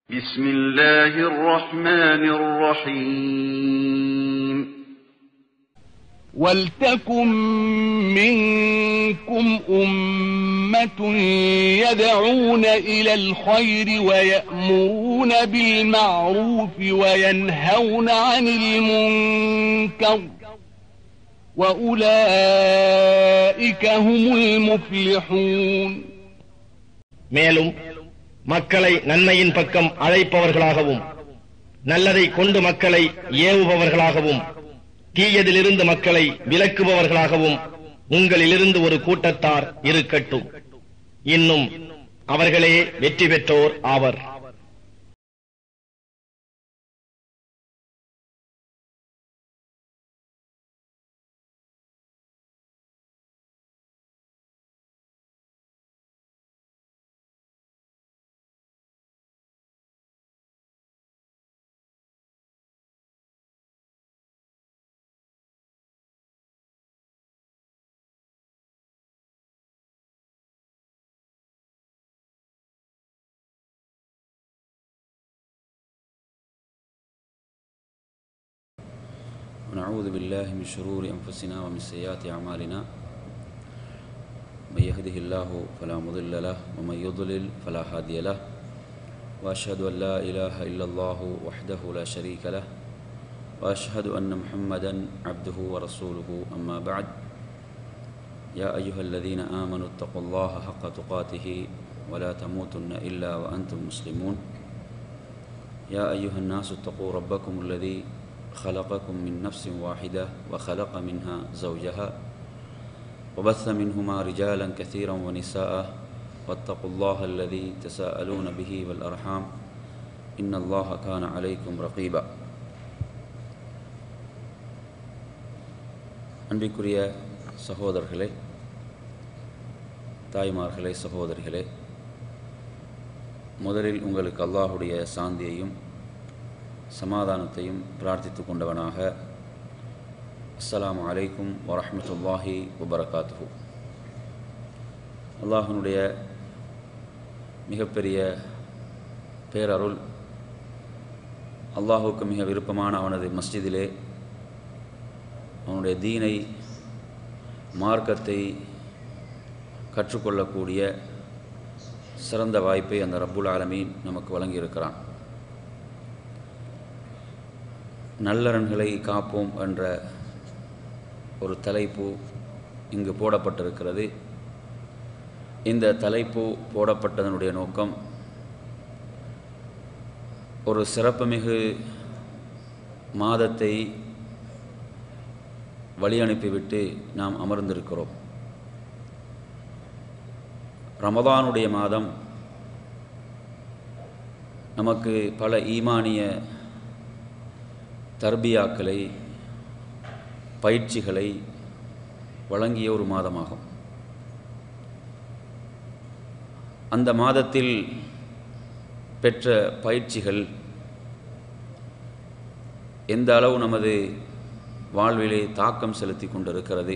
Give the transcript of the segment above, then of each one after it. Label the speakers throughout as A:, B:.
A: بسم الله الرحمن الرحيم
B: ولتكن منكم أمة يدعون إلى الخير ويأمرون بالمعروف وينهون عن المنكر وأولئك هم المفلحون
C: மேலும் மக்களை நன்மையின் பக்கம் அழைப்பவர்களாகவும் நல்லதை கொண்டு மக்களை ஏவுபவர்களாகவும் தீயதிலிருந்து மக்களை விலக்குபவர்களாகவும் உங்களிலிருந்து ஒரு கூட்டத்தார் இருக்கட்டும் இன்னும் அவர்களே வெற்றி பெற்றோர் ஆவர்
D: ونعوذ بالله من شرور أنفسنا ومن سيئات أعمالنا من يهده الله فلا مضل له ومن يضلل فلا هادي له وأشهد أن لا إله إلا الله وحده لا شريك له وأشهد أن محمدا عبده ورسوله أما بعد يا أيها الذين آمنوا اتقوا الله حق تقاته ولا تموتن إلا وأنتم مسلمون يا أيها الناس اتقوا ربكم الذي خلقكم من نفس واحدة وخلق منها زوجها وبث منهما رجالا كثيرا ونساء واتقوا الله الذي تساءلون به والأرحام إن الله كان عليكم رقيبا அன்பிற்குரிய சகோதரர்களே தாய்மார்களே சகோதரிகளே முதலில் உங்களுக்கு அல்லாஹுடைய சாந்தியையும் சமாதானத்தையும் பிரார்த்தித்து கொண்டவனாக அஸ்ஸலாமு அலைக்கும் வரஹ்மத்துல்லாஹி வபரகாத்துஹு அல்லாஹனுடைய மிகப்பெரிய பேரருள் அல்லாஹுக்கு மிக விருப்பமான அவனது மஸ்ஜிதிலே அவனுடைய தீனை மார்க்கத்தை கற்றுக்கொள்ளக்கூடிய சிறந்த வாய்ப்பை அந்த ரப்புல் ஆலமீன் நமக்கு வழங்கியிருக்கிறான் நல்லறன்களை காப்போம் என்ற ஒரு தலைப்பு இங்கு போடப்பட்டிருக்கிறது இந்த தலைப்பு போடப்பட்டதனுடைய நோக்கம் ஒரு சிறப்புமிகு மாதத்தை வழி அனுப்பிவிட்டு நாம் அமர்ந்திருக்கிறோம் ரமதானுடைய மாதம் நமக்கு பல ஈமானிய தர்பியாக்களை பயிற்சிகளை வழங்கிய ஒரு மாதமாகும் அந்த மாதத்தில் பெற்ற பயிற்சிகள் எந்த அளவு நமது வாழ்விலே தாக்கம் செலுத்தி கொண்டிருக்கிறது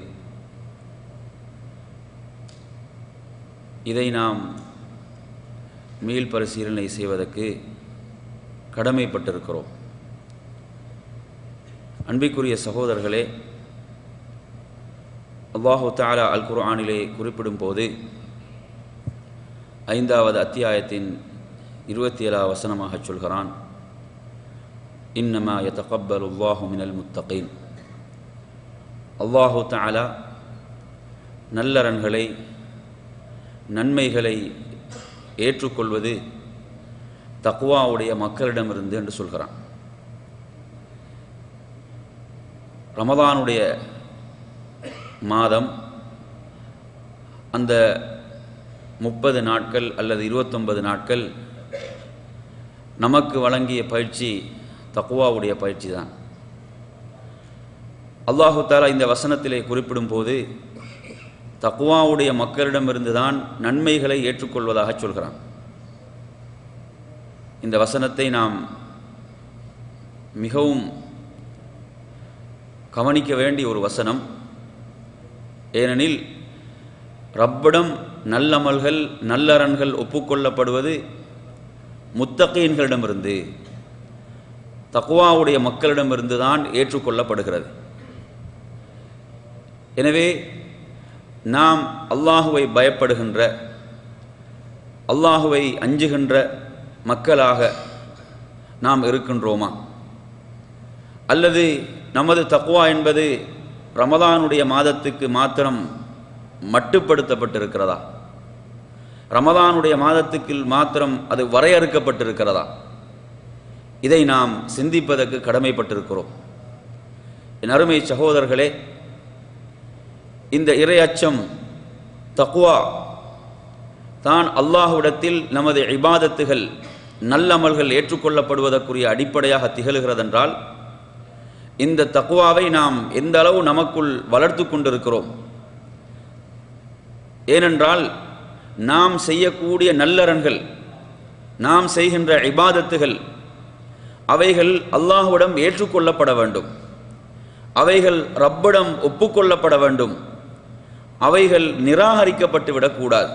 D: இதை நாம் மீள் பரிசீலனை செய்வதற்கு கடமைப்பட்டிருக்கிறோம் அன்பிற்குரிய சகோதரர்களே அல்லாஹு தாலா அல் குர்ஆனிலே குறிப்பிடும் போது ஐந்தாவது அத்தியாயத்தின் இருபத்தி ஏழாவது வசனமாக சொல்கிறான் இன்னமா யதகப்பல் அல்லாஹு மினல் முத்தகீன் அல்லாஹு தாலா நல்லறன்களை நன்மைகளை ஏற்றுக்கொள்வது தக்குவாவுடைய மக்களிடமிருந்து என்று சொல்கிறான் ரமதானுடைய மாதம் அந்த முப்பது நாட்கள் அல்லது இருபத்தொன்பது நாட்கள் நமக்கு வழங்கிய பயிற்சி தக்குவாவுடைய பயிற்சி தான் அல்லாஹு தாலா இந்த வசனத்திலே குறிப்பிடும் போது தக்குவாவுடைய மக்களிடமிருந்து தான் நன்மைகளை ஏற்றுக்கொள்வதாக சொல்கிறான் இந்த வசனத்தை நாம் மிகவும் கவனிக்க வேண்டிய ஒரு வசனம் ஏனெனில் ரப்பிடம் நல்லமல்கள் நல்லறன்கள் ஒப்புக்கொள்ளப்படுவது முத்தகீன்களிடமிருந்து தக்குவாவுடைய மக்களிடமிருந்து தான் ஏற்றுக்கொள்ளப்படுகிறது எனவே நாம் அல்லாஹுவை பயப்படுகின்ற அல்லாஹுவை அஞ்சுகின்ற மக்களாக நாம் இருக்கின்றோமா அல்லது நமது தக்குவா என்பது ரமதானுடைய மாதத்துக்கு மாத்திரம் மட்டுப்படுத்தப்பட்டிருக்கிறதா ரமதானுடைய மாதத்துக்கு மாத்திரம் அது வரையறுக்கப்பட்டிருக்கிறதா இதை நாம் சிந்திப்பதற்கு கடமைப்பட்டிருக்கிறோம் என் அருமை சகோதரர்களே இந்த இறை அச்சம் தக்குவா தான் அல்லாஹ்விடத்தில் நமது இபாதத்துகள் நல்லமல்கள் ஏற்றுக்கொள்ளப்படுவதற்குரிய அடிப்படையாக திகழ்கிறதென்றால் இந்த தக்குவாவை நாம் எந்த அளவு நமக்குள் வளர்த்து கொண்டிருக்கிறோம் ஏனென்றால் நாம் செய்யக்கூடிய நல்லறன்கள் நாம் செய்கின்ற இபாதத்துகள் அவைகள் அல்லாஹ்விடம் ஏற்றுக்கொள்ளப்பட வேண்டும் அவைகள் ரப்பிடம் ஒப்புக்கொள்ளப்பட வேண்டும் அவைகள் நிராகரிக்கப்பட்டு விடக்கூடாது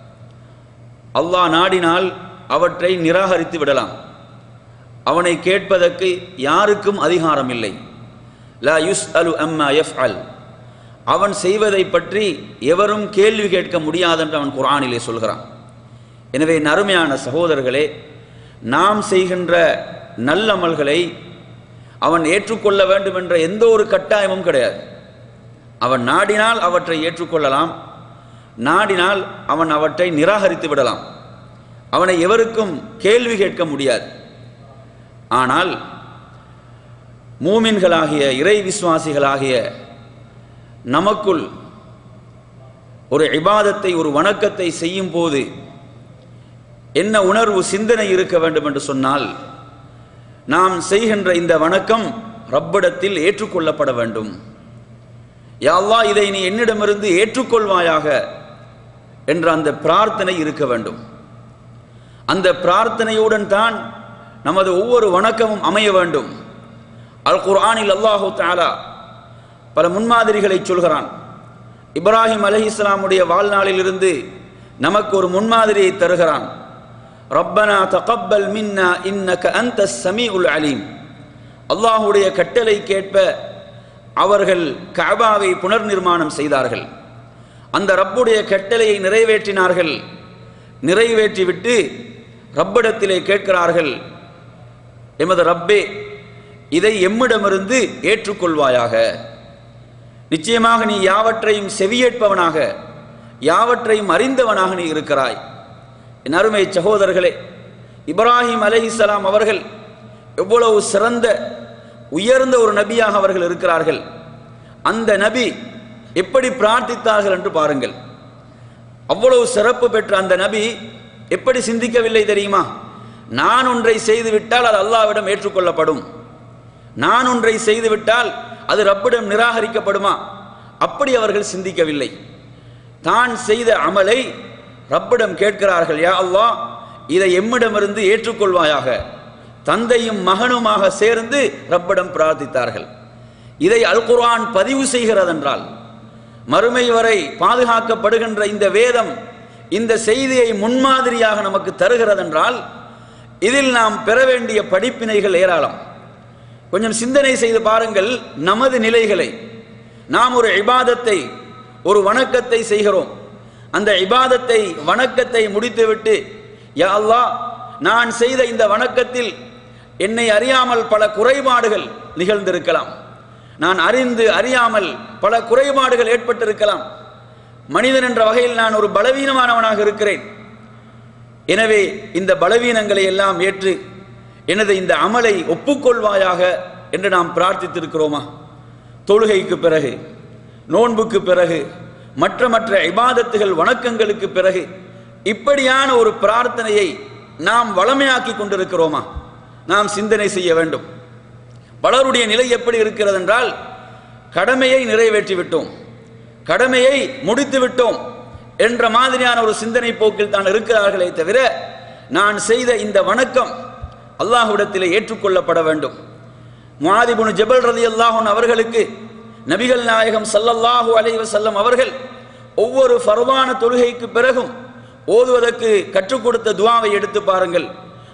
D: அல்லாஹ் நாடினால் அவற்றை நிராகரித்து விடலாம் அவனை கேட்பதற்கு யாருக்கும் அதிகாரம் இல்லை லா யுஸ் அலு அம்மா எஃப் அல் அவன் செய்வதை பற்றி எவரும் கேள்வி கேட்க முடியாதென்று அவன் குரானிலே சொல்கிறான் எனவே நறுமையான சகோதரர்களே நாம் செய்கின்ற நல்லமல்களை அவன் ஏற்றுக்கொள்ள வேண்டும் என்ற எந்த ஒரு கட்டாயமும் கிடையாது அவன் நாடினால் அவற்றை ஏற்றுக்கொள்ளலாம் நாடினால் அவன் அவற்றை நிராகரித்து விடலாம் அவனை எவருக்கும் கேள்வி கேட்க முடியாது ஆனால் மூமின்களாகிய இறை விசுவாசிகளாகிய நமக்குள் ஒரு இபாதத்தை ஒரு வணக்கத்தை செய்யும் போது என்ன உணர்வு சிந்தனை இருக்க வேண்டும் என்று சொன்னால் நாம் செய்கின்ற இந்த வணக்கம் ரப்பிடத்தில் ஏற்றுக்கொள்ளப்பட வேண்டும் யா அல்லாஹ் இதை நீ என்னிடமிருந்து ஏற்றுக்கொள்வாயாக என்ற அந்த பிரார்த்தனை இருக்க வேண்டும் அந்த பிரார்த்தனையுடன் தான் நமது ஒவ்வொரு வணக்கமும் அமைய வேண்டும் அல் குர்ஆனில் அல்லாஹு தாலா பல முன்மாதிரிகளை சொல்கிறான் இப்ராஹிம் அலஹி இஸ்லாமுடைய வாழ்நாளிலிருந்து நமக்கு ஒரு முன்மாதிரியை தருகிறான் ரப்பனா தகப்பல் மின்னா இன்னக அந்த சமீ உல் அலீம் அல்லாஹுடைய கட்டளை கேட்ப அவர்கள் கஅபாவை புனர் நிர்மாணம் செய்தார்கள் அந்த ரப்புடைய கட்டளையை நிறைவேற்றினார்கள் நிறைவேற்றிவிட்டு ரப்பிடத்திலே கேட்கிறார்கள் எமது ரப்பே இதை எம்மிடமிருந்து ஏற்றுக்கொள்வாயாக நிச்சயமாக நீ யாவற்றையும் செவியேற்பவனாக யாவற்றையும் அறிந்தவனாக நீ இருக்கிறாய் என் அருமை சகோதரர்களே இப்ராஹிம் அலைஹிஸ்ஸலாம் அவர்கள் எவ்வளவு சிறந்த உயர்ந்த ஒரு நபியாக அவர்கள் இருக்கிறார்கள் அந்த நபி எப்படி பிரார்த்தித்தார்கள் என்று பாருங்கள் அவ்வளவு சிறப்பு பெற்ற அந்த நபி எப்படி சிந்திக்கவில்லை தெரியுமா நான் ஒன்றை செய்துவிட்டால் அது அல்லாவிடம் ஏற்றுக்கொள்ளப்படும் நான் ஒன்றை செய்துவிட்டால் அது ரப்பிடம் நிராகரிக்கப்படுமா அப்படி அவர்கள் சிந்திக்கவில்லை தான் செய்த அமலை ரப்பிடம் கேட்கிறார்கள் யா அல்லாஹ் இதை எம்மிடமிருந்து ஏற்றுக்கொள்வாயாக தந்தையும் மகனுமாக சேர்ந்து ரப்பிடம் பிரார்த்தித்தார்கள் இதை அல் குர்ஆன் பதிவு செய்கிறதென்றால் மறுமை வரை பாதுகாக்கப்படுகின்ற இந்த வேதம் இந்த செய்தியை முன்மாதிரியாக நமக்கு தருகிறதென்றால் இதில் நாம் பெற வேண்டிய படிப்பினைகள் ஏராளம் கொஞ்சம் சிந்தனை செய்து பாருங்கள் நமது நிலைகளை நாம் ஒரு இபாதத்தை ஒரு வணக்கத்தை செய்கிறோம் அந்த இபாதத்தை வணக்கத்தை முடித்துவிட்டு யா அல்லாஹ் நான் செய்த இந்த வணக்கத்தில் என்னை அறியாமல் பல குறைபாடுகள் நிகழ்ந்திருக்கலாம் நான் அறிந்து அறியாமல் பல குறைபாடுகள் ஏற்பட்டிருக்கலாம் மனிதன் என்ற வகையில் நான் ஒரு பலவீனமானவனாக இருக்கிறேன் எனவே இந்த பலவீனங்களை எல்லாம் ஏற்று எனது இந்த அமலை ஒப்புக்கொள்வாயாக என்று நாம் பிரார்த்தித்திருக்கிறோமா தொழுகைக்கு பிறகு நோன்புக்கு பிறகு மற்ற மற்ற இபாதத்துகள் வணக்கங்களுக்கு பிறகு இப்படியான ஒரு பிரார்த்தனையை நாம் வளமையாக்கி கொண்டிருக்கிறோமா நாம் சிந்தனை செய்ய வேண்டும் பலருடைய நிலை எப்படி இருக்கிறது என்றால் கடமையை நிறைவேற்றி விட்டோம் கடமையை முடித்து விட்டோம் என்ற மாதிரியான ஒரு சிந்தனை போக்கில் தான் இருக்கிறார்களே தவிர நான் செய்த இந்த வணக்கம் அல்லாஹ்விடத்திலே ஏற்றுக்கொள்ளப்பட வேண்டும் முஆதிபுன் ஜபல் ரதி அல்லாஹன் அவர்களுக்கு நபிகள் நாயகம் ஸல்லல்லாஹு அலைஹி வஸல்லம் அவர்கள் ஒவ்வொரு ஃபர்தான தொழுகைக்கு பிறகும் ஓதுவதற்கு கற்றுக் கொடுத்த துவாவை எடுத்து பாருங்கள்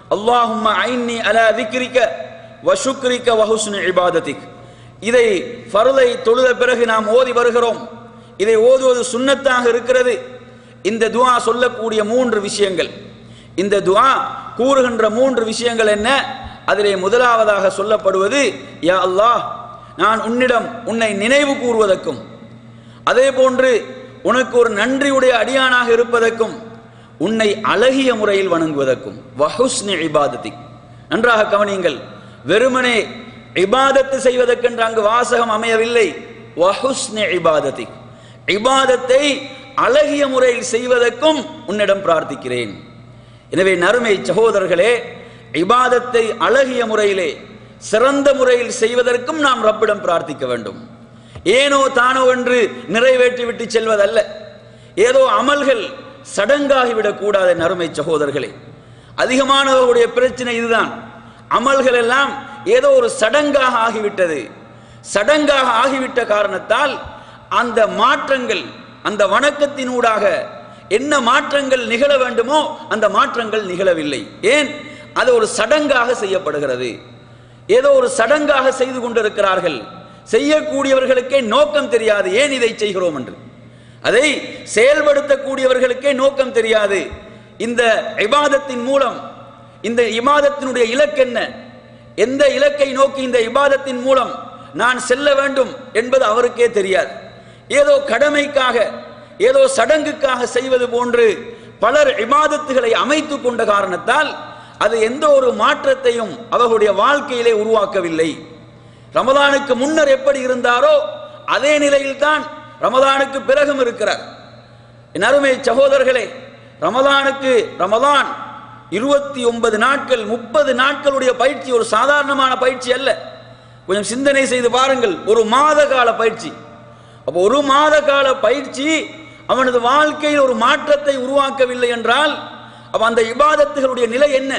E: அல்லாஹும்ம ஐன்னி அலா திக்ரிக்க வ ஷுக்ரிக்க வ ஹுஸ்னி இபாதத்திக் இதை ஃபர்லை தொழுத பிறகு நாம் ஓதி வருகிறோம் இதை ஓதுவது சுன்னத்தாக இருக்கிறது இந்த துஆ சொல்லக்கூடிய மூன்று விஷயங்கள் இந்த துஆ கூறுகின்ற மூன்று விஷயங்கள் என்ன அதிலே முதலாவதாக சொல்லப்படுவது யா அல்லாஹ் நான் உன்னிடம் உன்னை நினைவு கூறுவதற்கும் அதே போன்று உனக்கு ஒரு நன்றியுடைய அடியானாக இருப்பதற்கும் உன்னை அழகிய முறையில் வணங்குவதற்கும் வஹுஸ்னி இபாதத்தி நன்றாக கவனியுங்கள் வெறுமனே இபாதத்து செய்வதற்கென்று அங்கு வாசகம் அமையவில்லை வஹுஸ்னி இபாதத்தி இபாதத்தை அழகிய முறையில் செய்வதற்கும் உன்னிடம் பிரார்த்திக்கிறேன் எனவே நறுமை சகோதரர்களே இபாதத்தை அழகிய முறையிலே சிறந்த முறையில் செய்வதற்கும் நாம் ரப்பிடம் பிரார்த்திக்க வேண்டும் ஏனோ தானோ என்று நிறைவேற்றி விட்டு செல்வதல்ல ஏதோ அமல்கள் சடங்காகிவிடக் கூடாத நறுமை சகோதரர்களே அதிகமானவர்களுடைய பிரச்சனை இதுதான் அமல்கள் எல்லாம் ஏதோ ஒரு சடங்காக ஆகிவிட்டது சடங்காக ஆகிவிட்ட காரணத்தால் அந்த மாற்றங்கள் அந்த வணக்கத்தினூடாக என்ன மாற்றங்கள் நிகழ வேண்டுமோ அந்த மாற்றங்கள் நிகழவில்லை ஏன் அது ஒரு சடங்காக செய்யப்படுகிறது ஏதோ ஒரு சடங்காக செய்து கொண்டிருக்கிறார்கள் செய்யக்கூடியவர்களுக்கே நோக்கம் தெரியாது ஏன் இதை செய்கிறோம் என்று அதை செயல்படுத்தக்கூடியவர்களுக்கே நோக்கம் தெரியாது இந்த இபாதத்தின் மூலம் இந்த இபாதத்தினுடைய இலக்கு என்ன எந்த இலக்கை நோக்கி இந்த இபாதத்தின் மூலம் நான் செல்ல வேண்டும் என்பது அவருக்கே தெரியாது ஏதோ கடமைக்காக ஏதோ சடங்குக்காக செய்வது போன்று பலர் இபாதத்துகளை அமைத்துக் கொண்ட காரணத்தால் அது எந்த ஒரு மாற்றத்தையும் அவர்களுடைய வாழ்க்கையிலே உருவாக்கவில்லை ரமதானுக்கு முன்னர் எப்படி இருந்தாரோ அதே நிலையில்தான் ரமதானுக்கு பிறகும் இருக்கிறார் என் அருமை சகோதரர்களே ரமதானுக்கு ரமதான் இருபத்தி ஒன்பது நாட்கள் முப்பது நாட்களுடைய பயிற்சி ஒரு சாதாரணமான பயிற்சி அல்ல கொஞ்சம் சிந்தனை செய்து பாருங்கள் ஒரு மாத கால பயிற்சி அப்போ ஒரு மாத கால பயிற்சி அவனது வாழ்க்கையில் ஒரு மாற்றத்தை உருவாக்கவில்லை என்றால் அப்ப அந்த இபாதத்துகளுடைய நிலை என்ன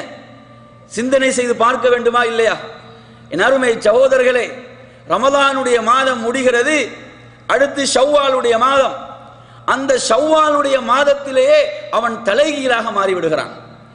E: சிந்தனை செய்து பார்க்க வேண்டுமா இல்லையா என் அருமை சகோதரர்களே ரமதானுடைய மாதம் முடிகிறது அடுத்து ஷவ்வாலுடைய மாதம் அந்த ஷவ்வாலுடைய மாதத்திலேயே அவன் தலைகீழாக மாறிவிடுகிறான்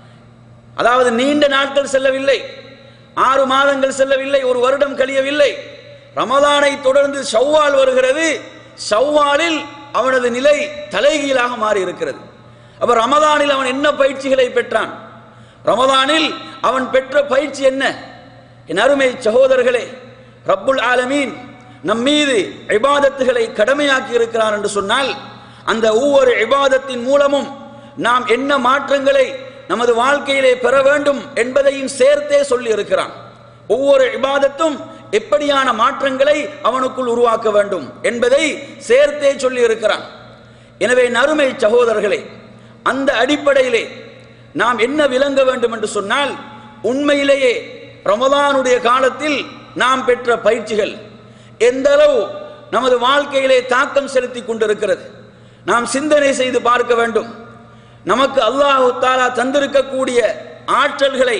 E: அதாவது நீண்ட நாட்கள் செல்லவில்லை ஆறு மாதங்கள் செல்லவில்லை ஒரு வருடம் கழியவில்லை ரமதானை தொடர்ந்து ஷவ்வால் வருகிறது ஷவ்வாலில் அவனது நிலை தலைகீழாக மாறி இருக்கிறது அப்ப ரமதானில் அவன் என்ன பயிற்சிகளை பெற்றான் ரமதானில் அவன் பெற்ற பயிற்சி என்ன என் அருமை சகோதரர்களே ரப்புல் ஆலமீன் நம் மீது இபாதத்துகளை கடமையாக்கி இருக்கிறான் என்று சொன்னால் அந்த ஒவ்வொரு இபாதத்தின் மூலமும் நாம் என்ன மாற்றங்களை நமது வாழ்க்கையிலே பெற வேண்டும் என்பதையும் சேர்த்தே சொல்லி இருக்கிறான் ஒவ்வொரு இபாதத்தும் எப்படியான மாற்றங்களை அவனுக்குள் உருவாக்க வேண்டும் என்பதை சேர்த்தே சொல்லி இருக்கிறான் எனவே நறுமை சகோதரர்களே அந்த அடிப்படையிலே நாம் என்ன விளங்க வேண்டும் என்று சொன்னால் உண்மையிலேயே ரமதானுடைய காலத்தில் நாம் பெற்ற பயிற்சிகள் எந்த அளவு நமது வாழ்க்கையிலே தாக்கம் செலுத்தி கொண்டிருக்கிறது நாம் சிந்தனை செய்து பார்க்க வேண்டும் நமக்கு அல்லாஹு தாலா தந்திருக்கக்கூடிய ஆற்றல்களை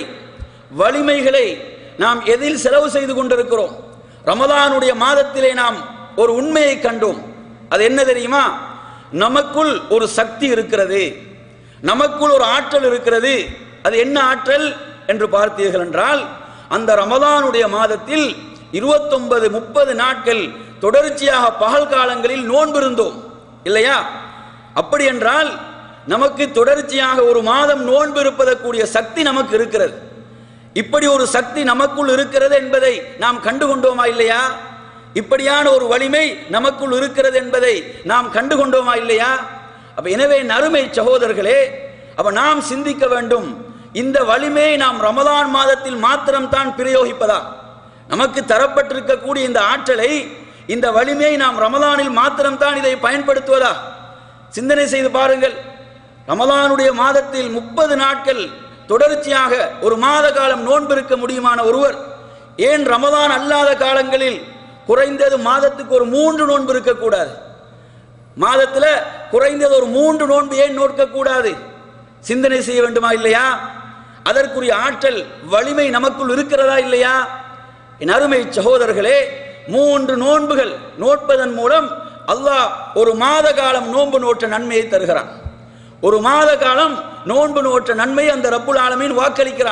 E: வலிமைகளை நாம் எதில் செலவு செய்து கொண்டிருக்கிறோம் ரமதானுடைய மாதத்திலே நாம் ஒரு உண்மையை கண்டோம் அது என்ன தெரியுமா நமக்குள் ஒரு சக்தி இருக்கிறது நமக்குள் ஒரு ஆற்றல் இருக்கிறது அது என்ன ஆற்றல் என்று பார்த்தீர்கள் என்றால் அந்த ரமதானுடைய மாதத்தில் இருபத்தொன்பது முப்பது நாட்கள் தொடர்ச்சியாக பகல் காலங்களில் நோன்பு இருந்தோம் இல்லையா அப்படி என்றால் நமக்கு தொடர்ச்சியாக ஒரு மாதம் நோன்பு இருப்பதற்குரிய சக்தி நமக்கு இருக்கிறது இப்படி ஒரு சக்தி நமக்குள் இருக்கிறது என்பதை நாம் கண்டுகொண்டோமா இல்லையா இப்படியான ஒரு வலிமை நமக்குள் இருக்கிறது என்பதை நாம் கண்டுகொண்டோமா இல்லையா அப்ப எனவே நறுமை சகோதரர்களே அப்ப நாம் சிந்திக்க வேண்டும் இந்த வலிமையை நாம் ரமதான் மாதத்தில் மாத்திரம்தான் பிரயோகிப்பதா நமக்கு தரப்பட்டிருக்கக்கூடிய இந்த ஆற்றலை இந்த வலிமையை நாம் ரமதானில் மாத்திரம்தான் இதை பயன்படுத்துவதா சிந்தனை செய்து பாருங்கள் ரமலானுடைய மாதத்தில் முப்பது நாட்கள் தொடர்ச்சியாக ஒரு மாத காலம் நோன்பு இருக்க முடியுமான ஒருவர் ஏன் ரமதான் அல்லாத காலங்களில் குறைந்தது மாதத்துக்கு ஒரு மூன்று நோன்பு இருக்கக்கூடாது மாதத்தில் குறைந்தது ஒரு மூன்று நோன்பு ஏன் நோக்கக்கூடாது சிந்தனை செய்ய வேண்டுமா இல்லையா அதற்குரிய ஆற்றல் வலிமை நமக்குள் இருக்கிறதா இல்லையா என் அருமை சகோதரர்களே மூன்று நோன்புகள் நோட்பதன் மூலம் அல்லாஹ் ஒரு மாத காலம் நோன்பு நோற்ற நன்மையை தருகிறான் ஒரு மாத காலம் நோன்பு நோற்ற நன்மை அந்த ரப்புல் ஆலமீன் வாக்களிக்கிறான்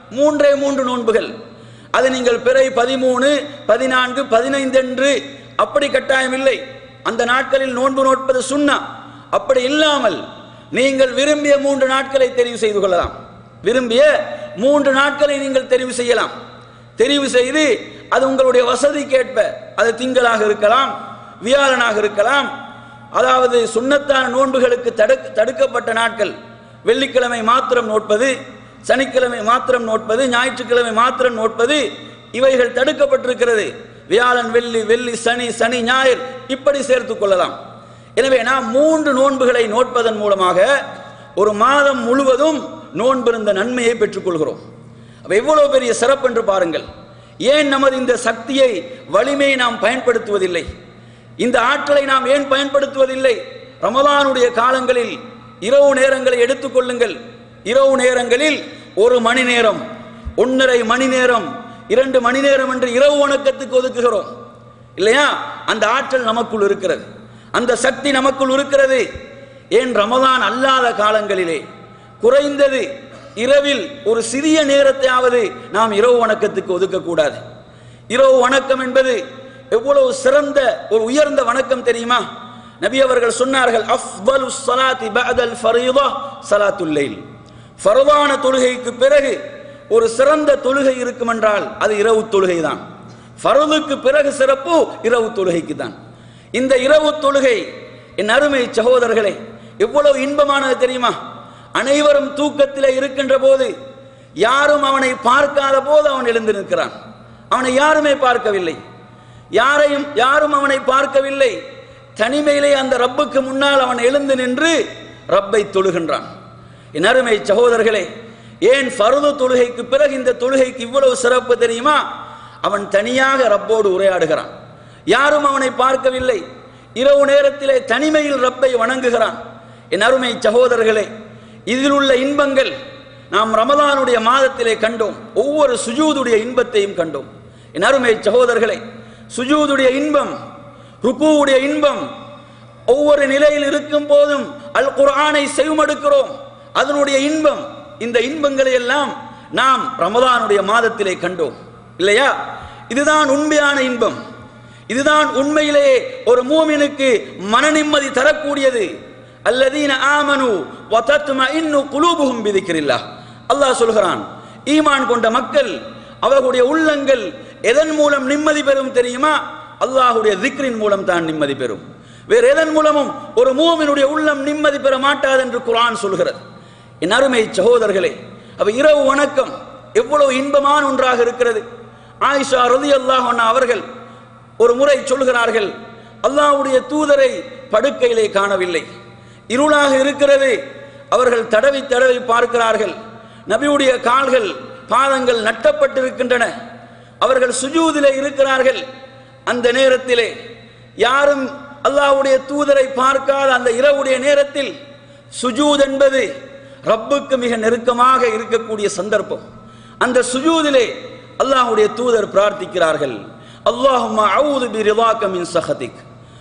E: மூன்றே மூன்று நோன்புகள் அது நீங்கள் பிறை பதிமூணு பதினான்கு பதினைந்து என்று அப்படி கட்டாயம் இல்லை அந்த நாட்களில் நோன்பு நோட்பது சுண்ணா அப்படி இல்லாமல் நீங்கள் விரும்பிய மூன்று நாட்களை தெரிவு செய்து கொள்ளலாம் விரும்பிய மூன்று நாட்களை நீங்கள் தெரிவு செய்யலாம் தெரிவு செய்து அது உங்களுடைய வசதிக்கேற்ப அது திங்களாக இருக்கலாம் வியாழனாக இருக்கலாம் அதாவது சுண்ணத்தான நோன்புகளுக்கு தடுக்க தடுக்கப்பட்ட நாட்கள் வெள்ளிக்கிழமை மாத்திரம் நோட்பது சனிக்கிழமை மாத்திரம் நோட்பது ஞாயிற்றுக்கிழமை மாத்திரம் நோட்பது இவைகள் தடுக்கப்பட்டிருக்கிறது வியாழன் வெள்ளி வெள்ளி சனி சனி ஞாயிறு இப்படி சேர்த்துக் கொள்ளலாம் எனவே நாம் மூன்று நோன்புகளை நோட்பதன் மூலமாக ஒரு மாதம் முழுவதும் நோன்பிருந்த நன்மையை பெற்றுக்கொள்கிறோம் அப்ப எவ்வளவு பெரிய சிறப்பு என்று பாருங்கள் ஏன் நமது இந்த சக்தியை வலிமையை நாம் பயன்படுத்துவதில்லை இந்த ஆற்றலை நாம் ஏன் பயன்படுத்துவதில்லை ரமலானுடைய காலங்களில் இரவு நேரங்களை எடுத்துக்கொள்ளுங்கள் இரவு நேரங்களில் ஒரு மணி நேரம் ஒன்றரை மணி நேரம் இரண்டு மணி நேரம் என்று இரவு வணக்கத்துக்கு ஒதுக்குகிறோம் இல்லையா அந்த ஆற்றல் நமக்குள் இருக்கிறது அந்த சக்தி நமக்குள் இருக்கிறது ஏன் ரமதான் அல்லாத காலங்களிலே குறைந்தது இரவில் ஒரு சிறிய நேரத்தையாவது நாம் இரவு வணக்கத்துக்கு ஒதுக்கக்கூடாது இரவு வணக்கம் என்பது எவ்வளவு சிறந்த ஒரு உயர்ந்த வணக்கம் தெரியுமா நபி அவர்கள் சொன்னார்கள் அஃபலு ஸலாத்தி பஅதல் ஃபரீதா ஸலாத்துல் லைல் ஃபரதான தொழுகைக்கு பிறகு ஒரு சிறந்த தொழுகை இருக்கும் என்றால் அது இரவு தொழுகை தான் ஃபரதுக்கு பிறகு சிறப்பு இரவு தொழுகைக்கு தான் இந்த இரவு தொழுகை என் அருமை சகோதரர்களே எவ்வளவு இன்பமானது தெரியுமா அனைவரும் தூக்கத்திலே இருக்கின்ற போது யாரும் அவனை பார்க்காத போது அவன் எழுந்து நிற்கிறான் அவனை யாருமே பார்க்கவில்லை யாரையும் யாரும் அவனை பார்க்கவில்லை தனிமையிலே அந்த ரப்புக்கு முன்னால் அவன் எழுந்து நின்று ரப்பை தொழுகின்றான் என் அருமை சகோதரர்களே ஏன் ஃபருது தொழுகைக்கு பிறகு இந்த தொழுகைக்கு இவ்வளவு சிறப்பு தெரியுமா அவன் தனியாக ரப்போடு உரையாடுகிறான் யாரும் அவனை பார்க்கவில்லை இரவு நேரத்திலே தனிமையில் ரப்பை வணங்குகிறான் என் அருமை சகோதரர்களே இதில் உள்ள இன்பங்கள் நாம் ரமதானுடைய மாதத்திலே கண்டோம் ஒவ்வொரு சுஜூதுடைய இன்பத்தையும் கண்டோம் என் அருமை சகோதரர்களே சுஜூதுடைய இன்பம் ருக்குவுடைய இன்பம் ஒவ்வொரு நிலையில் இருக்கும் போதும் அல் குர்ஆனை செவிமடுக்கிறோம் அதனுடைய இன்பம் இந்த இன்பங்களை எல்லாம் நாம் ரமதானுடைய மாதத்திலே கண்டோம் இல்லையா இதுதான் உண்மையான இன்பம் இதுதான் உண்மையிலே ஒரு மூமினுக்கு மன நிம்மதி தரக்கூடியது அல்லதீன ஆமனு வதத்மஇன்னு குலூபுஹும் பிதிக்ரில்லாஹ் அல்லாஹ் சொல்கிறான் ஈமான் கொண்ட மக்கள் அவர்களுடைய உள்ளங்கள் எதன் மூலம் நிம்மதி பெறும் தெரியுமா அல்லாஹ்வுடைய திக்ரின் மூலம் தான் நிம்மதி பெறும் வேறு எதன் மூலமும் ஒரு மூமினுடைய உள்ளம் நிம்மதி பெற மாட்டாது என்று குர்ஆன் சொல்கிறது என் அருமை சகோதரர்களே அப்ப இரவு வணக்கம் எவ்வளவு இன்பமான ஒன்றாக இருக்கிறது ஆயிஷா ரலியல்லாஹு அன்ஹா அவர்கள் ஒரு முறை சொல்கிறார்கள் அல்லாஹ்வுடைய தூதரை படுக்கையிலே காணவில்லை இருளாக இருக்கிறது அவர்கள் தடவி தடவி பார்க்கிறார்கள் நபியுடைய கால்கள் பாதங்கள் நட்டப்பட்டிருக்கின்றன அவர்கள் சுஜூதிலே இருக்கிறார்கள் அந்த நேரத்திலே யாரும் அல்லாஹ்வுடைய தூதரை பார்க்காத அந்த இரவுடைய நேரத்தில் சுஜூத் என்பது ரப்புக்கு மிக நெருக்கமாக இருக்கக்கூடிய சந்தர்ப்பம் அந்த சுஜூதிலே அல்லாஹ்வுடைய தூதர் பிரார்த்திக்கிறார்கள் அல்லாஹும்ம அஊது பிரிதாக்க மின் சஹதிக்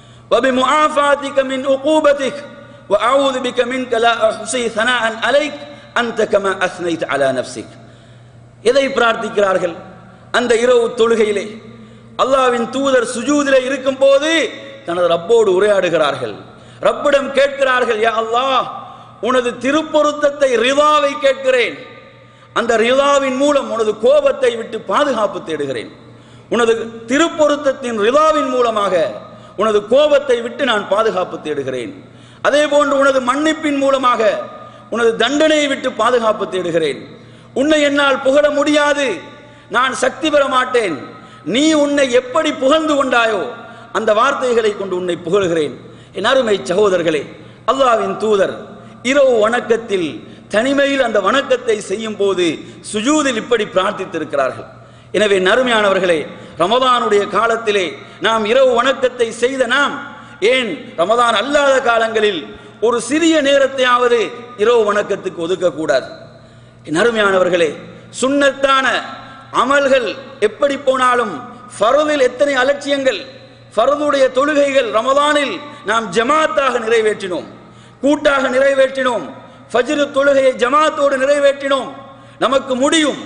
E: وبمعافاتك من عقوبتك وأعوذ بك منك لا أحصي ثناء عليك أنت كما أثنيت على نفسك எதை பிரார்த்திக்கிறார்கள் அந்த இரவு தொழுகையிலே அல்லாவின் தூதர் சுஜூதிலே இருக்கும் போது தனது ரப்போடு உரையாடுகிறார்கள் ரப்பிடம் கேட்கிறார்கள் யா அல்லாஹ் உனது திருப்பொருத்தத்தை ரிவாவை கேட்கிறேன் அந்த ரிவாவின் மூலம் உனது கோபத்தை விட்டு பாதுகாப்பு தேடுகிறேன் உனது திருப்பொருத்தத்தின் ரிவாவின் மூலமாக உனது கோபத்தை விட்டு நான் பாதுகாப்பு தேடுகிறேன் அதே போன்று உனது மன்னிப்பின் மூலமாக உனது தண்டனையை விட்டு பாதுகாப்பு தேடுகிறேன் உன்னை என்னால் புகழ முடியாது நான் சக்தி பெற மாட்டேன் நீ உன்னை எப்படி புகழ்ந்து கொண்டாயோ அந்த வார்த்தைகளை கொண்டு உன்னை புகழ்கிறேன் என் அருமை சகோதரர்களே அல்லாவின் தூதர் இரவு வணக்கத்தில் தனிமையில் அந்த வணக்கத்தை செய்யும் போது சுஜூதில் இப்படி பிரார்த்தித்திருக்கிறார்கள் எனவே நறுமையானவர்களே ரமதானுடைய காலத்திலே நாம் இரவு வணக்கத்தை செய்த நாம் ஏன் ரமதான் அல்லாத காலங்களில் ஒரு சிறிய நேரத்தையாவது இரவு வணக்கத்துக்கு ஒதுக்கக்கூடாது என் அருமையானவர்களே சுன்னத்தான அமல்கள் எப்படி போனாலும் ஃபரதில் எத்தனை அலட்சியங்கள் ஃபரதுடைய தொழுகைகள் ரமதானில் நாம் ஜமாத்தாக நிறைவேற்றினோம் கூட்டாக நிறைவேற்றினோம் ஃபஜ்ரு தொழுகையை ஜமாத்தோடு நிறைவேற்றினோம் நமக்கு முடியும்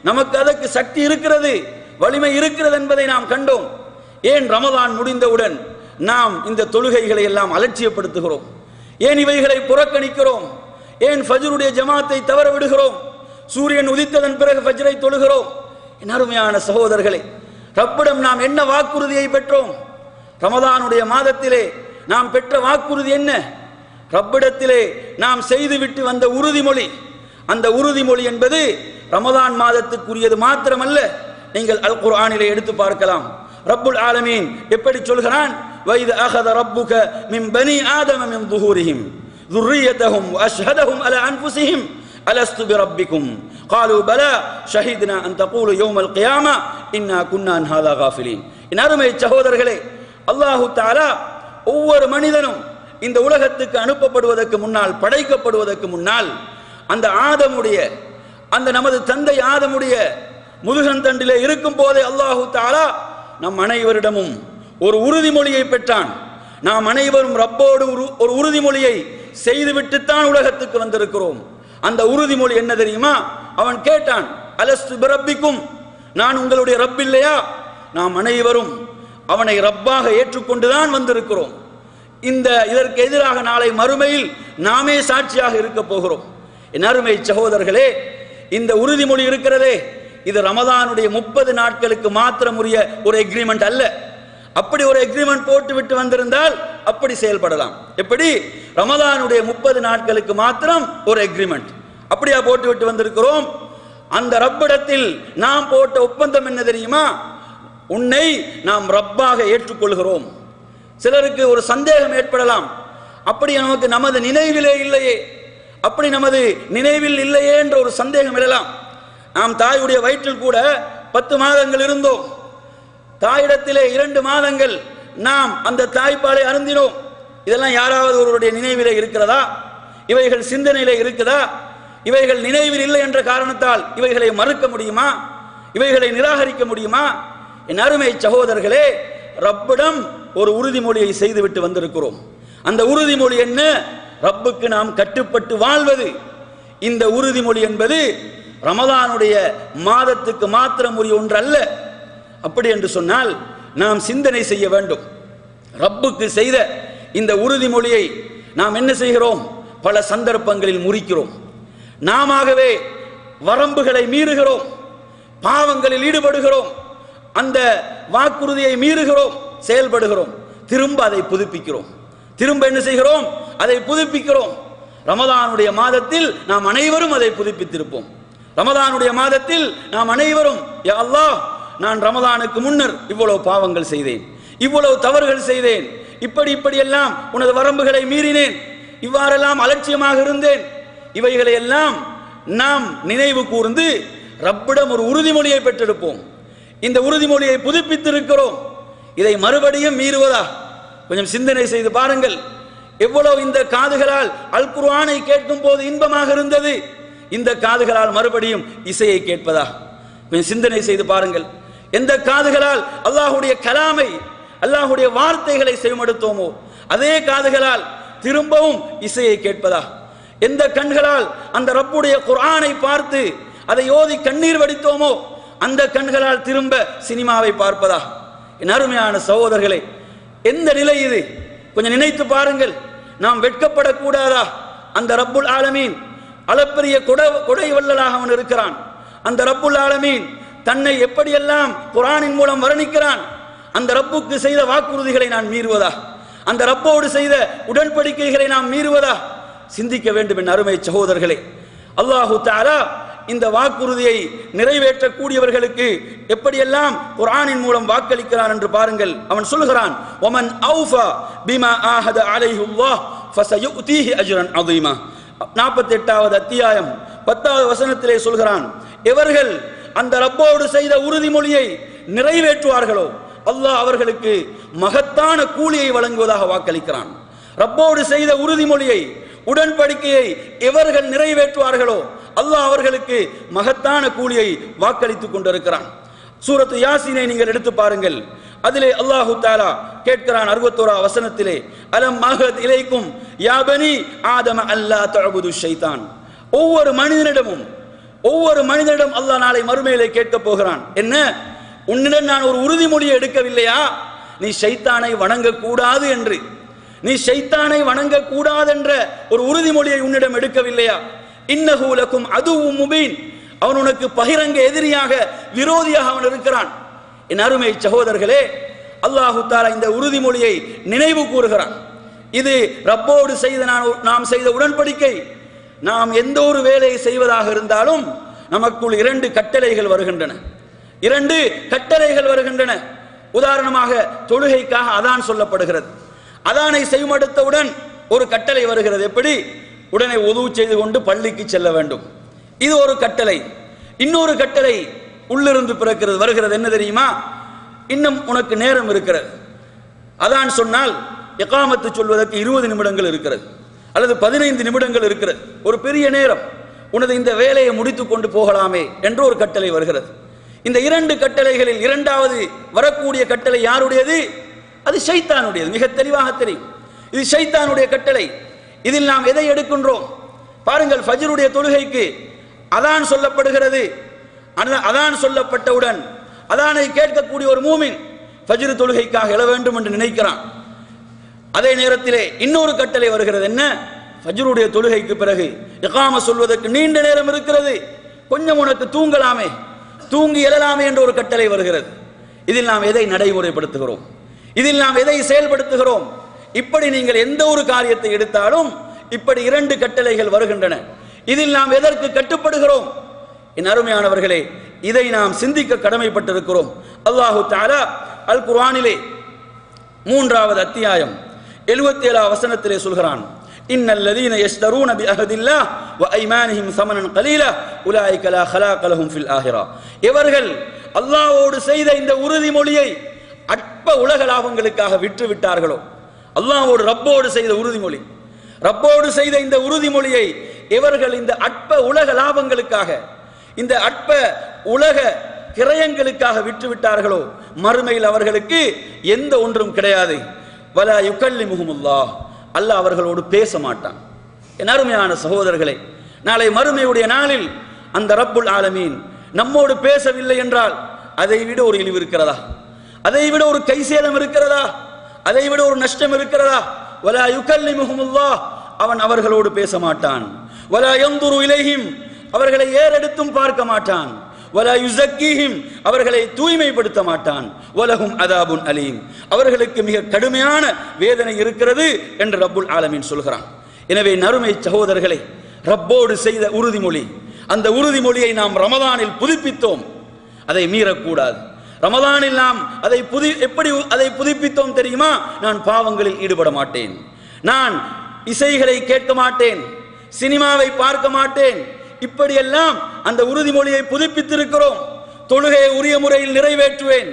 E: நமக்கு அதற்கு சக்தி இருக்கிறது வலிமை இருக்கிறது என்பதை நாம் கண்டோம் ஏன் ரமதான் முடிந்தவுடன் நாம் இந்த தொழுகைகளை எல்லாம் அலட்சியப்படுத்துகிறோம் ஏன் இவைகளை புறக்கணிக்கிறோம் ஏன் ஃபஜ்ருடைய ஜமாத்தை தவற விடுகிறோம் சூரியன் உதித்ததன் பிறகு ஃபஜ்ரை தொழுகிறோம் என் அருமையான சகோதரர்களே ரப்பிடம் நாம் என்ன வாக்குறுதியை பெற்றோம் ரமதானுடைய மாதத்திலே நாம் பெற்ற வாக்குறுதி என்ன ரப்பிடத்திலே நாம் செய்துவிட்டு வந்த உறுதிமொழி அந்த உறுதிமொழி என்பது ரமதான் மாதத்துக்குரியது மாத்திரமல்ல நீங்கள் அல் குர்ஆனிலே எடுத்து பார்க்கலாம் ரப்புல் ஆலமீன் எப்படி சொல்கிறான் வைது அகத ரப்புக மின் பனி ஆதம மின் துஹூரிஹிம் ذريتهم واشهدهم على انفسهم الست بربكم قالوا بلى شهدنا ان تقولوا يوم القيامه انا كنا عن هذا غافلين என் அருமை சகோதரர்களே அல்லாஹு தஆலா ஒவ்வொரு மனிதனும் இந்த உலகத்துக்கு அனுப்பப்படுவதற்கு முன்னால் படைக்கப்படுவதற்கு முன்னால் அந்த ஆதமுடைய அந்த நமது தந்தை ஆதமுடைய முதுகந்தண்டிலே இருக்கும் போதே அல்லாஹு தாலா நம் அனைவரிடமும் ஒரு உறுதிமொழியை பெற்றான் நாம் அனைவரும் ரப்போடு ஒரு ஒரு உறுதிமொழியை செய்துவிட்டுத்தான் உலகத்துக்கு வந்திருக்கிறோம் அந்த உறுதிமொழி என்ன தெரியுமா அவன் கேட்டான் அலஸ்து பிரப்பிக்கும் நான் உங்களுடைய ரப் இல்லையா நாம் அனைவரும் அவனை ரப்பாக ஏற்றுக்கொண்டுதான் வந்திருக்கிறோம் இந்த இதற்கு எதிராக நாளை மறுமையில் நாமே சாட்சியாக இருக்க போகிறோம் என் அருமை சகோதரர்களே இந்த உறுதிமொழி இருக்கிறதே இது ரமதானுடைய முப்பது நாட்களுக்கு மாத்திரம் உரிய ஒரு எக்ரிமெண்ட் அல்ல அப்படி ஒரு எக்ரிமெண்ட் போட்டு விட்டு வந்திருந்தால் அப்படி செயல்படலாம் எப்படி ரமதானுடைய முப்பது நாட்களுக்கு மாத்திரம் ஒரு எக்ரிமெண்ட் அப்படியா போட்டு விட்டு வந்திருக்கிறோம் அந்த ரப்பிடத்தில் நாம் போட்ட ஒப்பந்தம் என்ன தெரியுமா உன்னை நாம் ரப்பாக ஏற்றுக்கொள்கிறோம் சிலருக்கு ஒரு சந்தேகம் ஏற்படலாம் அப்படி நமக்கு நமது நினைவிலே இல்லையே அப்படி நமது நினைவில் இல்லையே என்ற ஒரு சந்தேகம் எழலாம் நாம் தாயுடைய வயிற்றில் கூட பத்து மாதங்கள் இருந்தோம் தாயிடத்திலே இரண்டு மாதங்கள் நாம் அந்த தாய்ப்பாலை அருந்தினோம் இதெல்லாம் யாராவது ஒருவருடைய நினைவிலே இருக்கிறதா இவைகள் சிந்தனையிலே இருக்குதா இவைகள் நினைவில் இல்லை என்ற காரணத்தால் இவைகளை மறுக்க முடியுமா இவைகளை நிராகரிக்க முடியுமா என் அருமை சகோதரர்களே ரப்பிடம் ஒரு உறுதிமொழியை செய்துவிட்டு வந்திருக்கிறோம் அந்த உறுதிமொழி என்ன ரப்புக்கு நாம் கட்டுப்பட்டு வாழ்வது இந்த உறுதிமொழி என்பது ரமதானுடைய மாதத்துக்கு மாத்திரம் உரிய ஒன்று அல்ல அப்படி என்று சொன்னால் நாம் சிந்தனை செய்ய வேண்டும் ரப்புக்கு செய்த இந்த உறுதிமொழியை நாம் என்ன செய்கிறோம் பல சந்தர்ப்பங்களில் முறிக்கிறோம் நாமவே வரம்புகளை மீறுகிறோம் பாவங்களில் ஈடுபடுகிறோம் அந்த வாக்குறுதியை மீறுகிறோம் செயல்படுகிறோம் திரும்ப அதை புதுப்பிக்கிறோம் திரும்ப என்ன செய்கிறோம் அதை புதுப்பிக்கிறோம் ரமதானுடைய மாதத்தில் நாம் அனைவரும் அதை புதுப்பித்திருப்போம் ரமதானுடைய மாதத்தில் நாம் அனைவரும் யா அல்லாஹ் நான் ரமதானுக்கு முன்னர் இவ்வளவு பாவங்கள் செய்தேன் இவ்வளவு தவறுகள் செய்தேன் இப்படி இப்படி எல்லாம் உனது வரம்புகளை மீறினேன் இவ்வாறெல்லாம் அலட்சியமாக இருந்தேன் இவைகளை எல்லாம் நாம் நினைவு கூர்ந்து ரப்பிடம் ஒரு உறுதிமொழியை பெற்றெடுப்போம் இந்த உறுதிமொழியை புதுப்பித்திருக்கிறோம் இதை மறுபடியும் மீறுவதா கொஞ்சம் சிந்தனை செய்து பாருங்கள் எவ்வளவு இந்த காதுகளால் அல் குர்ஆனை கேட்கும் போது இன்பமாக இருந்தது இந்த காதுகளால் மறுபடியும் இசையை கேட்பதா கொஞ்சம் சிந்தனை செய்து பாருங்கள் எந்த காதுகளால் அல்லாஹுடைய கலாமை அல்லாஹுடைய வார்த்தைகளை செவிமடுத்தோமோ அதே காதுகளால் திரும்பவும் இசையை கேட்பதா எந்த கண்களால் அந்த ரப்புடைய குர்ஆனை பார்த்து அதை ஓதி கண்ணீர் வடித்தோமோ அந்த கண்களால் திரும்ப சினிமாவை பார்ப்பதா என் அருமையான சகோதரர்களே எந்த நிலை இது கொஞ்சம் நினைத்து பாருங்கள் நாம் வெட்கப்படக்கூடாதா அந்த ரப்புல் ஆலமீன் அளப்பரிய கொடை கொடை வள்ளலாக அவன் இருக்கிறான் அந்த ரப்புல் ஆலமீன் தன்னை எப்படியெல்லாம் குரானின் மூலம் வர்ணிக்கிறான் அந்த ரப்புக்கு செய்த வாக்குறுதிகளை நான் மீறுவதா அந்த ரப்போடு செய்த உடன்படிக்கைகளை நாம் மீறுவதா சிந்திக்க வேண்டும் என் அருமை சகோதரர்களே அல்லாஹு தஆலா இந்த வாக்குறுதியை நிறைவேற்றக்கூடியவர்களுக்கு எப்படியெல்லாம் குர்ஆனின் மூலம் வாக்களிக்கிறான் என்று பாருங்கள் அவன் சொல்கிறான் ஒமன் அவுஃபா பிமா ஆஹத அலைஹுல்லாஹ் ஃபஸயுக்தீஹி அஜ்ரன் அதீமா நாற்பத்தி எட்டாவது அத்தியாயம் பத்தாவது வசனத்திலே சொல்கிறான் எவர்கள் அந்த ரப்போடு செய்த உறுதிமொழியை நிறைவேற்றுவார்களோ அல்லாஹ் அவர்களுக்கு மகத்தான கூலியை வழங்குவதாக வாக்களிக்கிறான் ரப்போடு செய்த உறுதிமொழியை உடன்படிக்கையை எவர்கள் நிறைவேற்றுவார்களோ அல்லாஹ் அவர்களுக்கு மகத்தான கூலியை வாக்களித்துக் கொண்டிருக்கிறான் சூரத்து யாசீனை நீங்கள் எடுத்து பாருங்கள் அதிலே அல்லாஹு தாலா கேட்கிறான் அறுபத்தோரா வசனத்திலே அலம் மகத் இலைக்கும் யாபனி ஆதம அல்லா தஅபுது ஷைத்தான் ஒவ்வொரு மனிதனிடமும் ஒவ்வொரு மனிதனிடம் அல்லாஹ் நாளை மறுமையிலே கேட்கப் போகிறான் என்ன உன்னிடம் நான் ஒரு உறுதிமொழியை எடுக்கவில்லையா நீ ஷைத்தானை வணங்கக்கூடாது என்று நீ ஷைத்தானை வணங்கக்கூடாது என்ற ஒரு உறுதிமொழியை உன்னிடம் எடுக்கவில்லையா இன்னஹூலக்கும் அதுவும் முபீன் அவன் உனக்கு பகிரங்க எதிரியாக விரோதியாக அவன் இருக்கிறான் என் அருமை சகோதரர்களே அல்லாஹு தாலா இந்த உறுதிமொழியை நினைவு கூறுகிறான் இது ரப்போடு செய்த நான் நாம் செய்த உடன்படிக்கை நாம் எந்த ஒரு வேலையை செய்வதாக இருந்தாலும் நமக்குள் இரண்டு கட்டளைகள் வருகின்றன இரண்டு கட்டளைகள் வருகின்றன உதாரணமாக தொழுகைக்காக அதான் சொல்லப்படுகிறது அதானை செய்மடுத்தவுடன் ஒரு கட்டளை வருகிறது எப்படி உடனே உதவு செய்து கொண்டு பள்ளிக்கு செல்ல வேண்டும் இது ஒரு கட்டளை இன்னொரு கட்டளை உள்ளிருந்து பிறக்கிறது வருகிறது என்ன தெரியுமா இன்னும் உனக்கு நேரம் இருக்கிறது அதான் சொன்னால் எகாமத்து சொல்வதற்கு இருபது நிமிடங்கள் இருக்கிறது அல்லது பதினைந்து நிமிடங்கள் இருக்கிறது ஒரு பெரிய நேரம் உனது இந்த வேலையை முடித்துக் கொண்டு போகலாமே என்று ஒரு கட்டளை வருகிறது இந்த இரண்டு கட்டளைகளில் இரண்டாவது வரக்கூடிய கட்டளை யாருடையது அது ஷைத்தானுடையது மிக தெளிவாக தெரியும் இது ஷைத்தானுடைய கட்டளை இதில் நாம் எதை எடுக்கின்றோம் பாருங்கள் ஃபஜ்ருடைய தொழுகைக்கு அதான் சொல்லப்படுகிறது அந்த அதான் சொல்லப்பட்டவுடன் அதானை கேட்கக்கூடிய ஒரு மூமின் ஃபஜ்ரு தொழுகைக்காக எழ வேண்டும் என்று நினைக்கிறான் அதே நேரத்திலே இன்னொரு கட்டளை வருகிறது என்ன ஃபஜ்ருடைய தொழுகைக்கு பிறகு இகாம சொல்வதற்கு நீண்ட நேரம் இருக்கிறது கொஞ்சம் உனக்கு தூங்கலாமே தூங்கி எழலாமே என்ற ஒரு கட்டளை வருகிறது இதில் நாம் எதை நடைமுறைப்படுத்துகிறோம் இதில் நாம் எதை செயல்படுத்துகிறோம் இப்படி நீங்கள் எந்த ஒரு காரியத்தை எடுத்தாலும் இப்படி இரண்டு கட்டளைகள் வருகின்றன இதில் நாம் எதற்கு கட்டுப்படுகிறோம் என் அருமையானவர்களே இதை நாம் சிந்திக்க கடமைப்பட்டிருக்கிறோம் அல்லாஹு தாலா அல் குர்ஆனிலே மூன்றாவது அத்தியாயம் எழுபத்தி ஏழாம் வசனத்திலே சொல்கிறான் இன்னல்லதீன யஸ்தரூன பி அஹதில்லாஹ் வ ஐமானிஹிம் சமனன் கலீலா உலாயிக லா ஹலாக லஹும் ஃபில் ஆஹிரா இவர்கள் அல்லாஹ்வோடு செய்த இந்த உறுதிமொழியை அற்ப உலக லாபங்களுக்காக விற்று விட்டார்களோ அல்லாஹ்வோடு ரப்போடு செய்த உறுதிமொழி ரப்போடு செய்த இந்த உறுதிமொழியை இவர்கள் இந்த அற்ப உலக லாபங்களுக்காக இந்த அற்ப உலக கிரயங்களுக்காக விற்று விட்டார்களோ மறுமையில் அவர்களுக்கு எந்த ஒன்றும் கிடையாது வலா யுக்கல்லி முகமுல்லா அல்லாஹ் அவர்களோடு பேச மாட்டான் என் அருமையான சகோதரர்களே நாளை மறுமையுடைய நாளில் அந்த ரப்புல் ஆலமீன் நம்மோடு பேசவில்லை என்றால் அதை விட ஒரு இழிவு இருக்கிறதா அதை விட ஒரு கை சேதம் இருக்கிறதா அதை விட ஒரு நஷ்டம் இருக்கிறதா வலா யுக்கல்லி முகமுல்லா அவன் அவர்களோடு பேச மாட்டான் வலா யந்துரு இலைஹிம் அவர்களை ஏறெடுத்தும் பார்க்க மாட்டான் வலா யுசக்கீஹிம் அவர்களை தூய்மைப்படுத்த மாட்டான் வலஹும் அதாபுன் அலீம் அவர்களுக்கு மிக கடுமையான வேதனை இருக்கிறது என்று ரப்புல் ஆலமீன் சொல்கிறான் எனவே நறுமை சகோதரர்களே ரப்போடு செய்த உறுதிமொழி அந்த உறுதிமொழியை நாம் ரமதானில் புதுப்பித்தோம் அதை மீறக்கூடாது ரமதானில் நாம் அதை புதி எப்படி அதை புதுப்பித்தோம் தெரியுமா நான் பாவங்களில் ஈடுபட மாட்டேன் நான் இசைகளை கேட்க மாட்டேன் சினிமாவை பார்க்க மாட்டேன் இப்படியெல்லாம் அந்த உறுதிமொழியை புதுப்பித்திருக்கிறோம் தொழுகையை உரிய முறையில் நிறைவேற்றுவேன்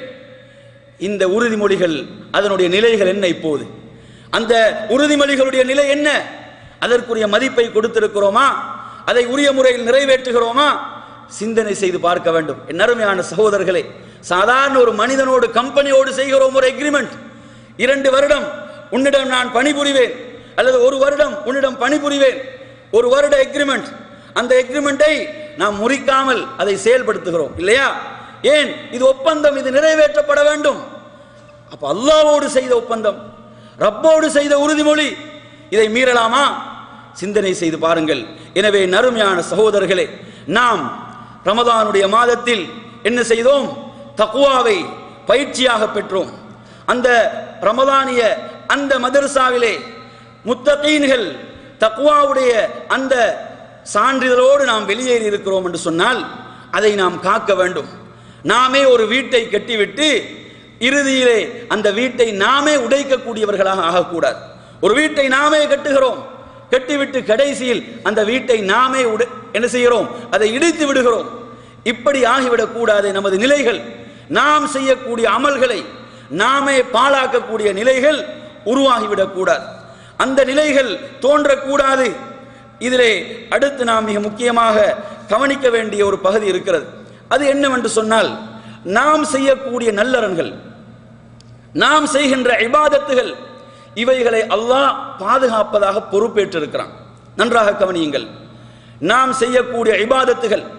E: இந்த உறுதிமொழிகள் அதனுடைய நிலைகள் என்ன இப்போது அந்த உறுதிமொழிகளுடைய நிலை என்ன அதற்குரிய மதிப்பை கொடுத்திருக்கிறோமா அதை உரிய முறையில் நிறைவேற்றுகிறோமா சிந்தனை செய்து பார்க்க வேண்டும் என் அருமையான சகோதரர்களே சாதாரண ஒரு மனிதனோடு கம்பெனியோடு செய்கிறோம் ஒரு எக்ரிமெண்ட் இரண்டு வருடம் உன்னிடம் நான் பணிபுரிவேன் அல்லது ஒரு வருடம் உன்னிடம் பணிபுரிவேன் ஒரு வருட எக்ரிமெண்ட் அந்த எக்ரிமெண்ட்டை நாம் முறிக்காமல் அதை செயல்படுத்துகிறோம் இல்லையா ஏன் இது ஒப்பந்தம் இது நிறைவேற்றப்பட வேண்டும் அப்ப அல்லாவோடு செய்த ஒப்பந்தம் ரப்போடு செய்த உறுதிமொழி இதை மீறலாமா சிந்தனை செய்து பாருங்கள் எனவே நறுமையான சகோதரர்களே நாம் ரமதானுடைய மாதத்தில் என்ன செய்தோம் தக்குவாவை பயிற்சியாக பெற்றோம் அந்த ரமதானிய அந்த மதரசாவிலே முத்தகீன்கள் தக்குவாவுடைய அந்த சான்றிதழோடு நாம் வெளியேறி இருக்கிறோம் என்று சொன்னால் அதை நாம் காக்க வேண்டும் நாமே ஒரு வீட்டை கட்டிவிட்டு இறுதியிலே அந்த வீட்டை நாமே உடைக்கக்கூடியவர்களாக ஆகக்கூடாது ஒரு வீட்டை நாமே கட்டுகிறோம் கட்டிவிட்டு கடைசியில் அந்த வீட்டை நாமே உடை என்ன செய்கிறோம் அதை இடித்து விடுகிறோம் இப்படி ஆகிவிடக் கூடாது நமது நிலைகள் நாம் செய்யக்கூடிய அமல்களை நாமே பாழாக்கக்கூடிய நிலைகள் உருவாகிவிடக் கூடாது அந்த நிலைகள் தோன்றக்கூடாது இதிலே அடுத்து நாம் மிக முக்கியமாக கவனிக்க வேண்டிய ஒரு பகுதி இருக்கிறது அது என்னவென்று சொன்னால் நாம் செய்யக்கூடிய நல்லறன்கள் நாம் செய்கின்ற இபாதத்துகள் இவைகளை அல்லாஹ் பாதுகாப்பதாக பொறுப்பேற்றிருக்கிறான் நன்றாக கவனியுங்கள் நாம் செய்யக்கூடிய இபாதத்துகள்